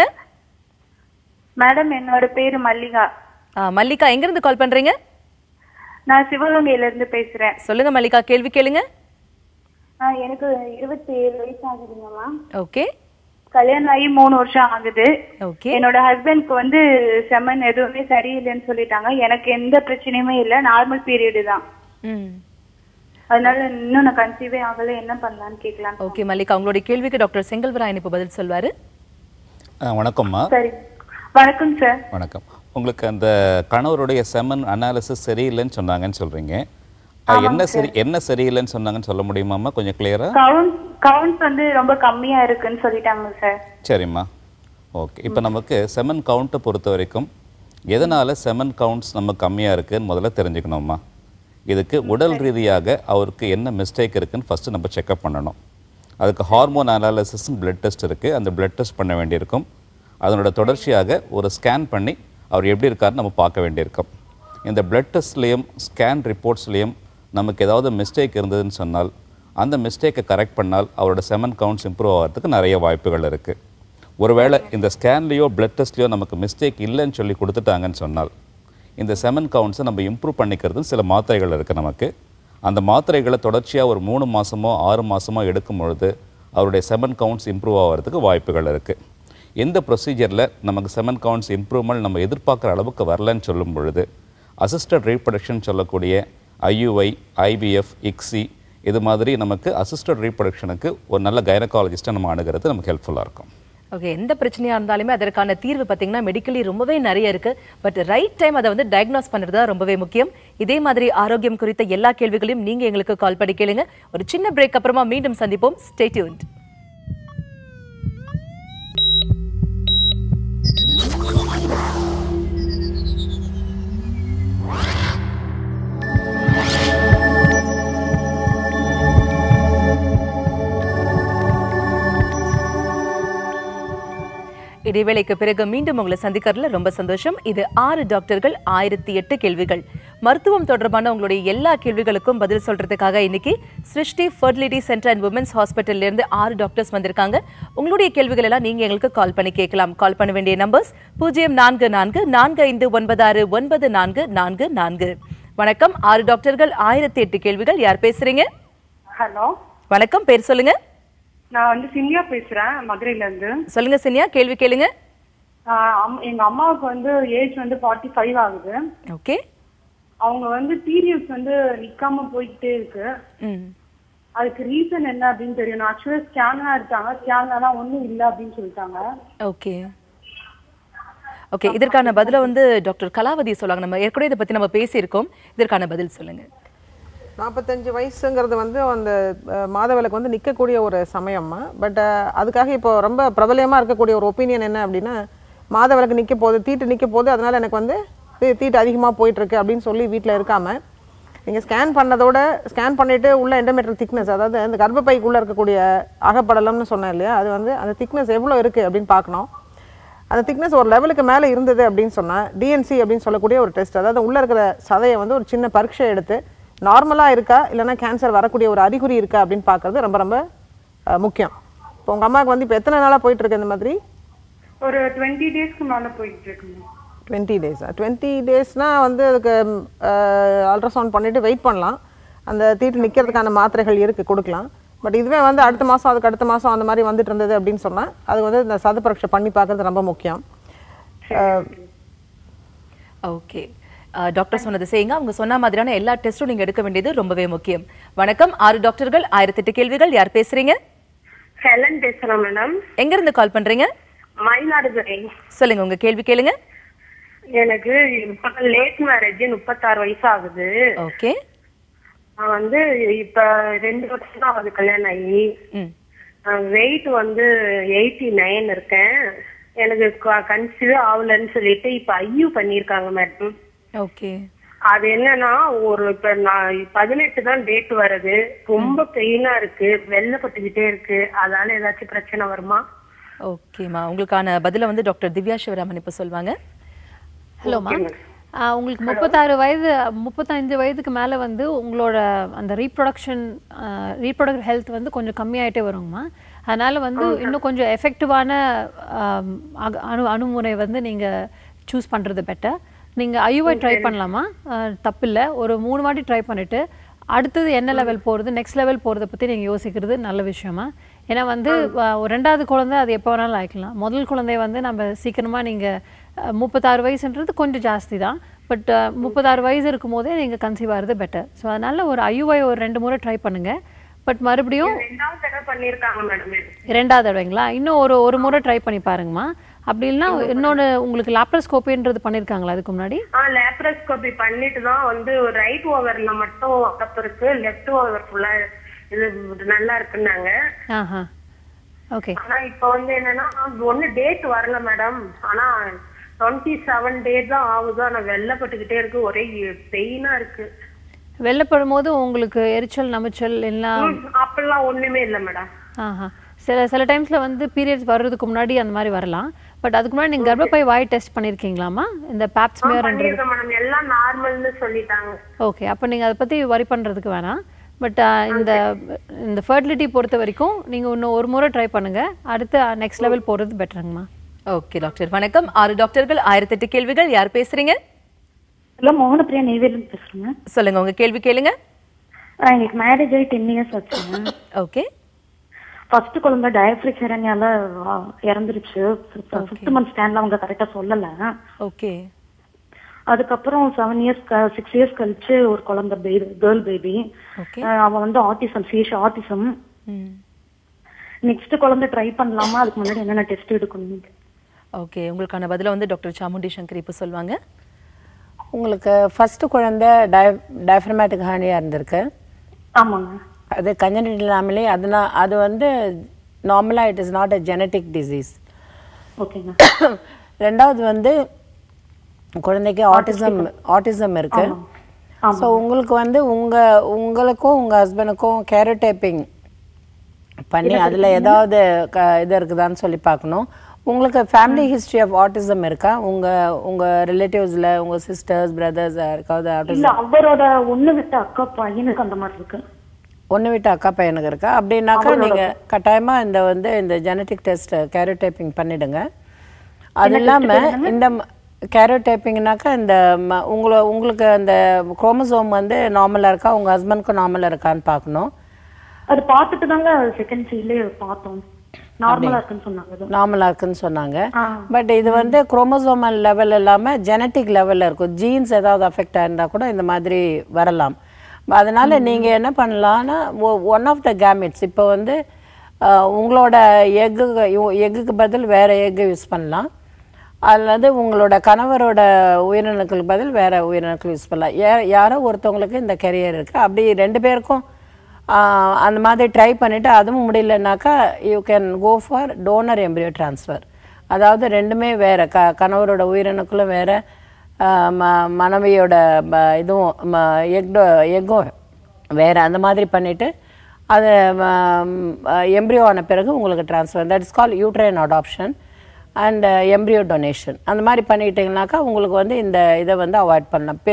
மேடம் என்னோட பேரு மல்லிகா ஆ, மல்லிகா எங்க இருந்து கால் பண்றீங்க நான் சிவகங்கையில இருந்து பேசுறேன் சொல்லுங்க மல்லிகா கேள்வி கேளுங்க ஆ, எனக்கு இருபத்தி ஏழு வயசு ஆகுதுங்கம்மா ஓகே கல்யாணம் ஆகி மூணு வருஷம் ஆகுது ஓகே என்னோட ஹஸ்பண்ட்க்கு வந்து செமன் எதுவுமே சரியில்லைன்னு சொல்லிட்டாங்க எனக்கு எந்த பிரச்சனையுமே இல்ல நார்மல் பீரியடு தான் ம் அதனால இன்னும் நான் கன்சீவே ஆகல என்ன பண்ணலாம்னு கேட்கலாம் ஓகே மல்லிகா உங்களுடைய கேள்விக்கு டாக்டர் செங்கல்வராயன் இப்போ பதில் சொல்வாரு ஆ, வணக்கம்மா சரி வணக்கம் சார் வணக்கம் உங்களுக்கு அந்த கணவருடைய செமன் அனாலிசிஸ் சரியில்லைன்னு சொன்னாங்கன்னு சொல்றீங்க ஆ, என்ன சரி என்ன சரியில்லைன்னு சொன்னாங்கன்னு சொல்ல முடியுமாம்மா கொஞ்சம் கிளியரா கவுண்ட் கவுண்ட் வந்து ரொம்ப கம்மியா இருக்குன்னு சொல்லிட்டாங்க சார் சரிம்மா ஓகே இப்போ நமக்கு செமன் கவுண்ட்டை பொறுத்த வரைக்கும் எதனால் செமன் கவுண்ட்ஸ் நம்ம கம்மியாக இருக்குன்னு முதல்ல தெரிஞ்சுக்கணும்மா இதுக்கு உடல் ரீதியாக அவருக்கு என்ன மிஸ்டேக் இருக்குன்னு ஃபஸ்ட்டு நம்ம செக்அப் பண்ணணும் அதுக்கு ஹார்மோன் அனாலிசிஸ்னு பிளட் டெஸ்ட் இருக்குது அந்த பிளட் டெஸ்ட் பண்ண வேண்டியிருக்கும் அதனோட தொடர்ச்சியாக ஒரு ஸ்கேன் பண்ணி அவர் எப்படி இருக்காருன்னு நம்ம பார்க்க வேண்டியிருக்கும் இந்த பிளட் டெஸ்ட்லேயும் ஸ்கேன் ரிப்போர்ட்ஸ்லேயும் நமக்கு ஏதாவது மிஸ்டேக் இருந்ததுன்னு சொன்னால் அந்த மிஸ்டேக்கை கரெக்ட் பண்ணால் அவரோட செமன் கவுண்ட்ஸ் இம்ப்ரூவ் ஆகிறதுக்கு நிறைய வாய்ப்புகள் இருக்குது ஒருவேளை இந்த ஸ்கேன்லேயோ பிளட் டெஸ்ட்லேயோ நமக்கு மிஸ்டேக் இல்லைன்னு சொல்லி கொடுத்துட்டாங்கன்னு சொன்னால் இந்த செமன் கவுண்ட்ஸை நம்ம இம்ப்ரூவ் பண்ணிக்கிறது சில மாத்திரைகள் இருக்குது நமக்கு அந்த மாத்திரைகளை தொடர்ச்சியாக ஒரு மூணு மாதமோ ஆறு மாதமோ எடுக்கும் பொழுது அவருடைய செமன் கவுண்ட்ஸ் இம்ப்ரூவ் ஆகிறதுக்கு வாய்ப்புகள் இருக்குது எந்த ப்ரொசீஜரில் நமக்கு செமன் கவுண்ட்ஸ் இம்ப்ரூவ்மெண்ட் நம்ம எதிர்பார்க்குற அளவுக்கு வரலன்னு சொல்லும் பொழுது அசிஸ்டட் ரீப்ரொடக்ஷன் சொல்லக்கூடிய ஐயுஐ ஐவிஎஃப் இக்ஸி இது மாதிரி நமக்கு அசிஸ்டட் ரீப்ரொடக்ஷனுக்கு ஒரு நல்ல கைனகாலஜிஸ்ட்டை நம்ம அணுகிறது நமக்கு ஹெல்ப்ஃபுல்லாக இருக்கும் ஓகே எந்த பிரச்சனையா இருந்தாலுமே அதற்கான தீர்வு பார்த்தீங்கன்னா மெடிக்கலி ரொம்பவே நிறைய இருக்கு பட் ரைட் டைம் அதை வந்து டயக்னோஸ் பண்றது தான் ரொம்பவே முக்கியம் இதே மாதிரி ஆரோக்கியம் குறித்த எல்லா கேள்விகளையும் நீங்க எங்களுக்கு கால் பண்ணி கேளுங்க ஒரு சின்ன பிரேக் அப்புறமா மீண்டும் சந்திப்போம் ஸ்டே டியூன்ட் இடைவேளைக்கு பிறகு மீண்டும் உங்களை சந்திக்கிறதுல ரொம்ப சந்தோஷம் இது ஆறு டாக்டர்கள் ஆயிரத்தி எட்டு கேள்விகள் மருத்துவம் தொடர்பான உங்களுடைய எல்லா கேள்விகளுக்கும் பதில் சொல்றதுக்காக இன்னைக்கு சிருஷ்டி ஃபர்டிலிட்டி சென்டர் அண்ட் உமன்ஸ் ஹாஸ்பிட்டல்ல இருந்து ஆறு டாக்டர்ஸ் வந்திருக்காங்க உங்களுடைய கேள்விகள் எல்லாம் நீங்க எங்களுக்கு கால் பண்ணி கேட்கலாம் கால் பண்ண வேண்டிய நம்பர்ஸ் பூஜ்ஜியம் நான்கு நான்கு நான்கு ஐந்து ஒன்பது ஆறு ஒன்பது நான்கு நான்கு நான்கு வணக்கம் ஆறு டாக்டர்கள் ஆயிரத்தி எட்டு கேள்விகள் யார் பேசுறீங்க ஹலோ வணக்கம் பேர் சொல்லுங்க நான் வந்து சிந்தியா பேசுறேன் மதுரையில இருந்து சொல்லுங்க சினியா கேள்வி கேளுங்க ஆஹ் அம்- எங்க அம்மாவுக்கு வந்து ஏஜ் வந்து ஃபார்ட்டி ஃபைவ் ஆகுது ஓகே அவங்க வந்து பீரியட்ஸ் வந்து நிக்காம போய்கிட்டே இருக்கு ம் அதுக்கு ரீசன் என்ன அப்படின்னு தெரியும் நான் ஆக்சுவலா ஸ்கேன்லாம் எடுத்தாங்க ஸ்கேன்லாம் ஒண்ணும் இல்ல அப்படின்னு சொல்லிட்டாங்க ஓகே ஓகே இதற்கான பதில வந்து டாக்டர் கலாவதி சொல்லுவாங்க நம்ம ஏற்கனவே இதை பத்தி நம்ம பேசியிருக்கோம் இதற்கான பதில் சொல்லுங்க நாற்பத்தஞ்சு வயசுங்கிறது வந்து அந்த அஹ், மாதவிலக்கு வந்து நிற்கக்கூடிய ஒரு சமயம்மா பட் அதுக்காக இப்போ ரொம்ப பிரபலியமாக இருக்கக்கூடிய ஒரு ஒப்பீனியன் என்ன அப்படின்னா மாதவிலக்கு நிற்க போகுது தீட்டு நிற்க போகுது அதனால எனக்கு வந்து தீ- தீட்டு அதிகமாக போயிட்டுருக்கு அப்படின்னு சொல்லி வீட்டில் இருக்காமல் நீங்கள் ஸ்கேன் பண்ணதோட ஸ்கேன் பண்ணிவிட்டு உள்ள எண்டோமெட்ரியல் திக்னஸ் அதாவது அந்த கர்ப்பப்பைக்குள்ளே இருக்கக்கூடிய அகப்படலம்னு சொன்னேன் இல்லையா அது வந்து அந்த திக்னஸ் எவ்வளோ இருக்குது அப்படின்னு பார்க்கணும் அந்த திக்னஸ் ஒரு லெவலுக்கு மேலே இருந்தது அப்படின்னு சொன்னால் டிஎன்சி அப்படின்னு சொல்லக்கூடிய ஒரு டெஸ்ட் அதாவது உள்ளே இருக்கிற சதையை வந்து ஒரு சின்ன பரீட்சை எடுத்து நார்மலாக இருக்கா இல்லைன்னா கேன்சர் வரக்கூடிய ஒரு அறிகுறி இருக்கா அப்படின்னு பார்க்கறது ரொம்ப ரொம்ப அஹ், முக்கியம் இப்போ உங்கள் அம்மாவுக்கு வந்து இப்போ எத்தனை நாளாக போயிட்டு இருக்கு இந்த மாதிரி ஒரு டுவெண்ட்டி டேஸ்க்கு மேல போயிட்டு இருக்குங்க டுவெண்ட்டி டேஸா டுவெண்ட்டி டேஸ்னால் வந்து அதுக்கு அல்ட்ராசவுண்ட் பண்ணிவிட்டு வெயிட் பண்ணலாம் அந்த தீட்டு நிற்கிறதுக்கான மாத்திரைகள் இருக்குது கொடுக்கலாம் பட் இதுவே வந்து அடுத்த மாதம் அதுக்கு அடுத்த மாதம் அந்த மாதிரி வந்துட்டு இருந்தது அப்படின்னு சொன்னால் அது வந்து இந்த சத பரீட்சை பண்ணி பார்க்கறது ரொம்ப முக்கியம் அஹ், ஓகே டாக்டர் சொன்னது செய்யுங்க அவங்க சொன்ன மாதிரியான எல்லா டெஸ்ட்டும் நீங்க எடுக்க வேண்டியது ரொம்பவே முக்கியம் வணக்கம் ஆறு டாக்டர்கள் ஆயிரத்தி எட்டு கேள்விகள் யார் பேசுறீங்க ஹெலன் பேசுறேன் மேடம் எங்க இருந்து கால் பண்றீங்க மயிலாடுதுறை சொல்லுங்க உங்க கேள்வி கேளுங்க எனக்கு லேட் மேரேஜ் முப்பத்தாறு வயசு ஆகுது ஓகே நான் வந்து இப்ப ரெண்டு வருஷம் தான் ஆகுது கல்யாணம் ஆகி ம் வெயிட் வந்து எயிட்டி நைன் இருக்கேன் எனக்கு கன்சீவ் ஆகலன்னு சொல்லிட்டு இப்ப ஐயூ பண்ணிருக்காங்க மேடம் ஓகே அது என்னன்னா ஒரு இப்ப நான் பதினெட்டு தான் டேட் வருது ரொம்ப பெயினா இருக்கு வெள்ளப்பட்டுக்கிட்டே இருக்கு அதனால ஏதாச்சும் பிரச்சனை வருமா ஓகேம்மா உங்களுக்கான பதில வந்து டாக்டர் திவ்யா சிவராமன் இப்ப சொல்வாங்க ஹலோமா உங்களுக்கு முப்பத்தாறு வயது முப்பத்தஞ்சு வயதுக்கு மேலே வந்து உங்களோட அந்த ரீப்ரொடக்ஷன் ரீப்ரொடக்ட் ஹெல்த் வந்து கொஞ்சம் கம்மியாயிட்டே வருங்கம்மா அதனால வந்து இன்னும் கொஞ்சம் எஃபெக்டிவான அணு அணுமுறை வந்து நீங்கள் சூஸ் பண்ணுறது பெட்டர் நீங்கள் ஐயுஐ ட்ரை பண்ணலாமா தப்பில்லை ஒரு மூணு வாட்டி ட்ரை பண்ணிவிட்டு அடுத்தது என்ன லெவல் போகிறது நெக்ஸ்ட் லெவல் போகிறத பற்றி நீங்கள் யோசிக்கிறது நல்ல விஷயமா ஏன்னா வந்து அஹ், ஒரு ரெண்டாவது குழந்தை அது எப்போ வேணாலும் ஆயிக்கலாம் முதல் குழந்தைய வந்து நம்ம சீக்கிரமாக நீங்கள் முப்பத்தாறு வயசுன்றது கொஞ்சம் ஜாஸ்தி தான் பட் முப்பத்தாறு வயசு இருக்கும் போதே நீங்கள் கன்சீவ் ஆகிறது பெட்டர் ஸோ அதனால் ஒரு ஐயுஐ ஒரு ரெண்டு முறை ட்ரை பண்ணுங்கள் பட் மறுபடியும் ரெண்டாவது தடவை பண்ணிருக்காங்க மேடம் ரெண்டாவது தடவைங்களா இன்னும் ஒரு ஒரு முறை ட்ரை பண்ணி பாருங்கம்மா அப்படி இல்லைன்னா இன்னொன்று உங்களுக்கு லாப்ரோஸ்கோப்பின்றது பண்ணியிருக்காங்களா அதுக்கு முன்னாடி ஆ லேப்ரோஸ்கோபி பண்ணிட்டு தான் வந்து ரைட் ஓவர்ல மட்டும் அடப்பு இருக்கு லெஃப்ட் ஓவர் ஃபுல்லா இது நல்லா இருக்குன்னாங்க ஆஹா ஓகே ஆனா இப்ப வந்து என்னன்னா ஒண்ணு டேட் வரல மேடம் ஆனா டுவெண்ட்டி செவன் டேட் தான் ஆகுது ஆனா வெள்ளப்பட்டுக்கிட்டே இருக்கு ஒரே பெயினா இருக்கு வெள்ளப்படும் போது உங்களுக்கு எரிச்சல் நமைச்சல் எல்லாம் ம், அப்படிலாம் ஒண்ணுமே இல்ல மேடம் ஆஹா சில சில டைம்ஸில் வந்து பீரியட்ஸ் வர்றதுக்கு முன்னாடி அந்த மாதிரி வரலாம் பட் அதுக்கு முன்னாடி நீங்கள் கர்ப்பப்பை வாய் டெஸ்ட் பண்ணியிருக்கீங்களாமா இந்த பேப்ஸ்மியர்ன்றது பண்ணிருக்கேன் மேடம் எல்லாம் நார்மல்னு சொல்லிட்டாங்க ஓகே அப்போ நீங்கள் அதை பற்றி வரி பண்ணுறதுக்கு வேணாம் பட் இந்த இந்த ஃபர்டிலிட்டி பொறுத்த வரைக்கும் நீங்கள் இன்னும் ஒரு முறை ட்ரை பண்ணுங்கள் அடுத்து நெக்ஸ்ட் லெவல் போகிறது பெட்டருங்கம்மா ஓகே டாக்டர் வணக்கம் ஆறு டாக்டர்கள் ஆயிரத்தி எட்டு கேள்விகள் யார் பேசுறீங்க ஹலோ மோகனப்பிரியா நெய்வேலிருந்து பேசுறேங்க சொல்லுங்க உங்க கேள்வி கேளுங்க ஆ, எங்களுக்கு மேரேஜ் ஆகி டென் இயர்ஸ் ஆச்சுங்க ஓகே ஃபர்ஸ்ட் குழந்தை டயப்ரிக் ஹெரனியால இறந்துருச்சு ஃபிஃப்த் மந்த் ஸ்டாண்ட்ல அவங்க கரெக்டா சொல்லல ஓகே அதுக்கப்புறம் செவன் இயர்ஸ் சிக்ஸ் இயர்ஸ் கழிச்சு ஒரு குழந்தை பேபி கேர்ள் பேபி ஓகே அவன் வந்து ஆட்டிசம் சீஷ் ஆட்டிசம் நெக்ஸ்ட் குழந்தை ட்ரை பண்ணலாமா அதுக்கு முன்னாடி என்னென்ன டெஸ்ட் எடுக்கணும் ஓகே உங்களுக்கான பதில வந்து டாக்டர் சாமுண்டி சங்கர் இப்போ சொல்வாங்க உங்களுக்கு ஃபஸ்ட்டு குழந்தை டய டயஃப்ரமேட்டிக் ஹானியாக இருந்திருக்கு ஆமாங்க அது கஞ்சனிட்டல் நாமலே அதுனா அது வந்து நார்மலாக it is not a genetic disease ஓகேங்க ரெண்டாவது வந்து குழந்தைக்கு ஆட்டிசம் ஆட்டிசம் இருக்கு ஸோ உங்களுக்கு வந்து உங்க உங்களுக்கும் உங்க ஹஸ்பண்டுக்கும் கேரோடைப்பிங் பண்ணி என்ன அதில் சொல்றீங்க? ஏதாவது க இது இருக்குதான்னு சொல்லி பார்க்கணும் உங்களுக்கு ஃபேமிலி ஹிஸ்ட்ரி ஆஃப் ஆட்டிசம் இருக்கா உங்க உங்க ரிலேட்டிவ்ஸில் உங்க சிஸ்டர்ஸ் பிரதர்ஸ் யாருக்காவது இல்ல ஆட்டிசம் அவரோட ஒண்ணு விட்ட அக்கா பையனுக்கு அந்த மாதிரி இருக்கு ஒன்று விட்டு அக்கா பையனுக்கு இருக்கா அப்படின்னாக்கா அவரோட. நீங்கள் கட்டாயமாக இந்த வந்து இந்த ஜெனட்டிக் டெஸ்ட் கேரோடைப்பிங் பண்ணிடுங்க அது என்ன test இல்லாமல் பண்ணுங்க? இந்த கேரோடைப்பிங்னாக்கா இந்த ம- உங்களை உங்களுக்கு அந்த குரோமோசோம் வந்து நார்மலாக இருக்கா உங்கள் ஹஸ்பண்ட்க்கும் நார்மலாக இருக்கான்னு பார்க்கணும் அது பார்த்துட்டு தாங்க செகண்ட் சீட்லயே பார்த்தோம் நார்மலா இருக்குன்னு சொன்னாங்க அது. நார்மலாக இருக்குன்னு சொன்னாங்க ஆ. பட் இது வந்து குரோமோசோமல் லெவல் இல்லாமல் ஜெனட்டிக் லெவலில் இருக்கும் ஜீன்ஸ் ஏதாவது அஃபெக்ட் ஆயிருந்தா கூட இந்த மாதிரி வரலாம் அதனால நீங்கள் என்ன பண்ணலாம்னா ஒன் ஆஃப் த கேமிட்ஸ் இப்போ வந்து அஹ், உங்களோட எக்கு எக்குக்கு பதில் வேற எக்கு யூஸ் பண்ணலாம் அல்லது உங்களோட கணவரோட உயிரணுக்களுக்கு பதில் வேற உயிரணுக்கள் யூஸ் பண்ணலாம் யா யாரோ ஒருத்தவங்களுக்கு இந்த கெரியர் இருக்குது அப்படி ரெண்டு பேருக்கும் ஆஹ், அந்த மாதிரி ட்ரை பண்ணிவிட்டு அதுவும் முடியலனாக்கா you can go for donor embryo transfer அதாவது ரெண்டுமே வேற க கணவரோட உயிரணுக்களும் வேற ஆஹ், ம மனைவியோட ப- இதுவும் எக்டோ எக்கும் வேற அந்த மாதிரி பண்ணிவிட்டு அது எம்ப்ரியோ ஆன பிறகு உங்களுக்கு transfer that is call uterine adoption and embryo donation அந்த மாதிரி பண்ணிக்கிட்டிங்கனாக்கா உங்களுக்கு வந்து இந்த இதை வந்து அவாய்ட் பண்ணலாம் பே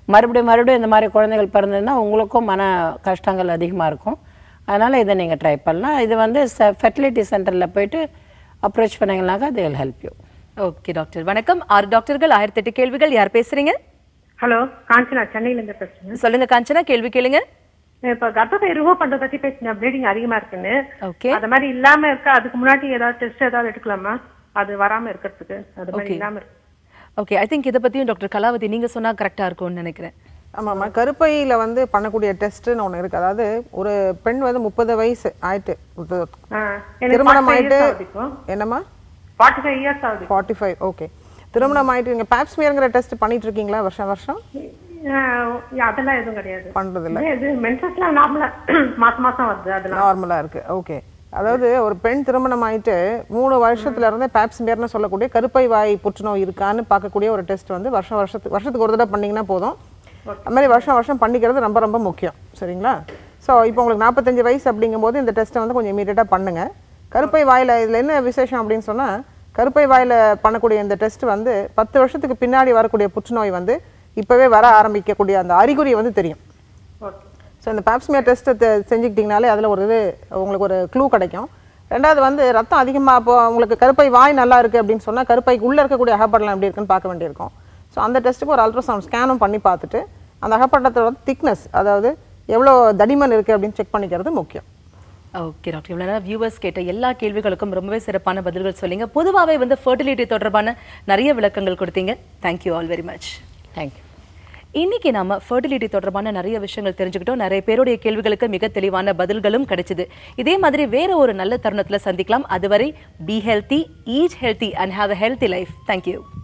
மறுபடியும் மறுபடியும் இந்த மாதிரி குழந்தைகள் பிறந்ததுன்னா உங்களுக்கும் மன கஷ்டங்கள் அதிகமாக இருக்கும் அதனால் இதை நீங்கள் ட்ரை பண்ணலாம் இது வந்து ஃபெர்டிலிட்டி சென்டரில் போயிட்டு அப்ரோச் பண்ணீங்கன்னாக்கா they will help you okay doctor வணக்கம் ஆறு டாக்டர்கள் ஆயிரத்தி எட்டு கேள்விகள் யார் பேசுறீங்க ஹலோ காஞ்சனா சென்னையில இருந்து பேசுறேன் சொல்லுங்க காஞ்சனா கேள்வி கேளுங்க இப்ப கர்ப்பப்பை ரிமூவ் பண்றத பத்தி பேசினேன் ப்ளீடிங் அதிகமா இருக்குன்னு ஓகே அது மாதிரி இல்லாம இருக்க அதுக்கு முன்னாடி ஏதாவது டெஸ்ட் ஏதாவது எடுக்கலாமா அது வராம இருக்கிறதுக்கு அது மாதிரி Okay. இல்லாம இருக்கு ஓகே ஐ திங்க் இதை பத்தியும் டாக்டர் கலாவதி நீங்க சொன்னா கரெக்டா இருக்கும்னு நினைக்கிறேன் ஆமாம்மா கருப்பையில் வந்து பண்ணக்கூடிய டெஸ்ட்டுன்னு ஒன்று இருக்குது அதாவது ஒரு பெண் வந்து முப்பது வயசு ஆயிட்டு எனக்கு திருமணம் 45 ஆயிட்டு years ஆகுது இப்போ. என்னம்மா ஃபார்ட்டி ஃபைவ் இயர்ஸ் ஆகுது ஃபார்ட்டி ஃபைவ் ஓகே திருமணம் ஆயிட்டு நீங்கள் பேப்ஸ்மியருங்கிற டெஸ்ட் பண்ணிட்டு இருக்கீங்களா வருஷம் வருஷம் ஆஹ் அதெல்லாம் எதுவும் கிடையாது பண்றது இல்ல. இது மென்சஸ்லாம் நார்மலா மாசம் மாசம் வருது அதெல்லாம் நார்மலாக இருக்குது ஓகே அதாவது ஒரு பெண் திருமணம் ஆயிட்டு மூணு வருஷத்துல இருந்தே பேப்ஸ்மியர்னு சொல்லக்கூடிய கருப்பை வாய் புற்றுநோய் இருக்கான்னு பார்க்கக்கூடிய ஒரு டெஸ்ட் வந்து வருஷம் வருஷத்துக்கு வருஷத்துக்கு ஒரு தடவை பண்ணீங்கன்னா போதும் அது மாதிரி வருஷம் வருஷம் பண்ணிக்கிறது ரொம்ப ரொம்ப முக்கியம் சரிங்களா ஸோ இப்போ உங்களுக்கு நாற்பத்தஞ்சு வயசு அப்படிங்கும்போது இந்த டெஸ்ட்டை வந்து கொஞ்சம் இமீடியட்டாக பண்ணுங்க கருப்பை வாயில் இதில் என்ன விசேஷம் அப்படின்னு சொன்னால் கருப்பை வாயில் பண்ணக்கூடிய இந்த டெஸ்ட் வந்து பத்து வருஷத்துக்கு பின்னாடி வரக்கூடிய புற்றுநோய் வந்து இப்போவே வர ஆரம்பிக்கக்கூடிய அந்த அறிகுறி வந்து தெரியும் ஸோ இந்த பாப்ஸ்மியர் டெஸ்ட்டை செஞ்சுக்கிட்டிங்கனாலே அதில் ஒரு இது உங்களுக்கு ஒரு க்ளூ கிடைக்கும் ரெண்டாவது வந்து ரத்தம் அதிகமாக இப்போ உங்களுக்கு கருப்பை வாய் நல்லா இருக்குது அப்படின்னு சொன்னால் கருப்பைக்கு உள்ளே இருக்கக்கூடிய அகப்படலாம் எப்படி இருக்குன்னு பார்க்க வேண்டியிருக்கும் ஸோ அந்த டெஸ்ட்டுக்கு ஒரு அல்ட்ராசவுண்ட் ஸ்கேனும் பண்ணி பார்த்துட்டு அந்த அகப்படத்தோட திக்னஸ் அதாவது எவ்வளோ தடிமன் இருக்குது அப்படின்னு செக் பண்ணிக்கிறது முக்கியம் ஓகே டாக்டர் இவ்வளோ நேரம் வியூவர்ஸ் கேட்ட எல்லா கேள்விகளுக்கும் ரொம்பவே சிறப்பான பதில்கள் சொன்னீங்க பொதுவாகவே வந்து ஃபர்டிலிட்டி தொடர்பான நிறைய விளக்கங்கள் கொடுத்தீங்க thank you all very much thank you இன்னைக்கு நாம ஃபர்டிலிட்டி தொடர்பான நிறைய விஷயங்கள் தெரிஞ்சுக்கிட்டோம் நிறைய பேருடைய கேள்விகளுக்கு மிக தெளிவான பதில்களும் கிடைச்சது இதே மாதிரி வேற ஒரு நல்ல தருணத்துல சந்திக்கலாம் அதுவரை be healthy eat healthy and have a healthy life thank you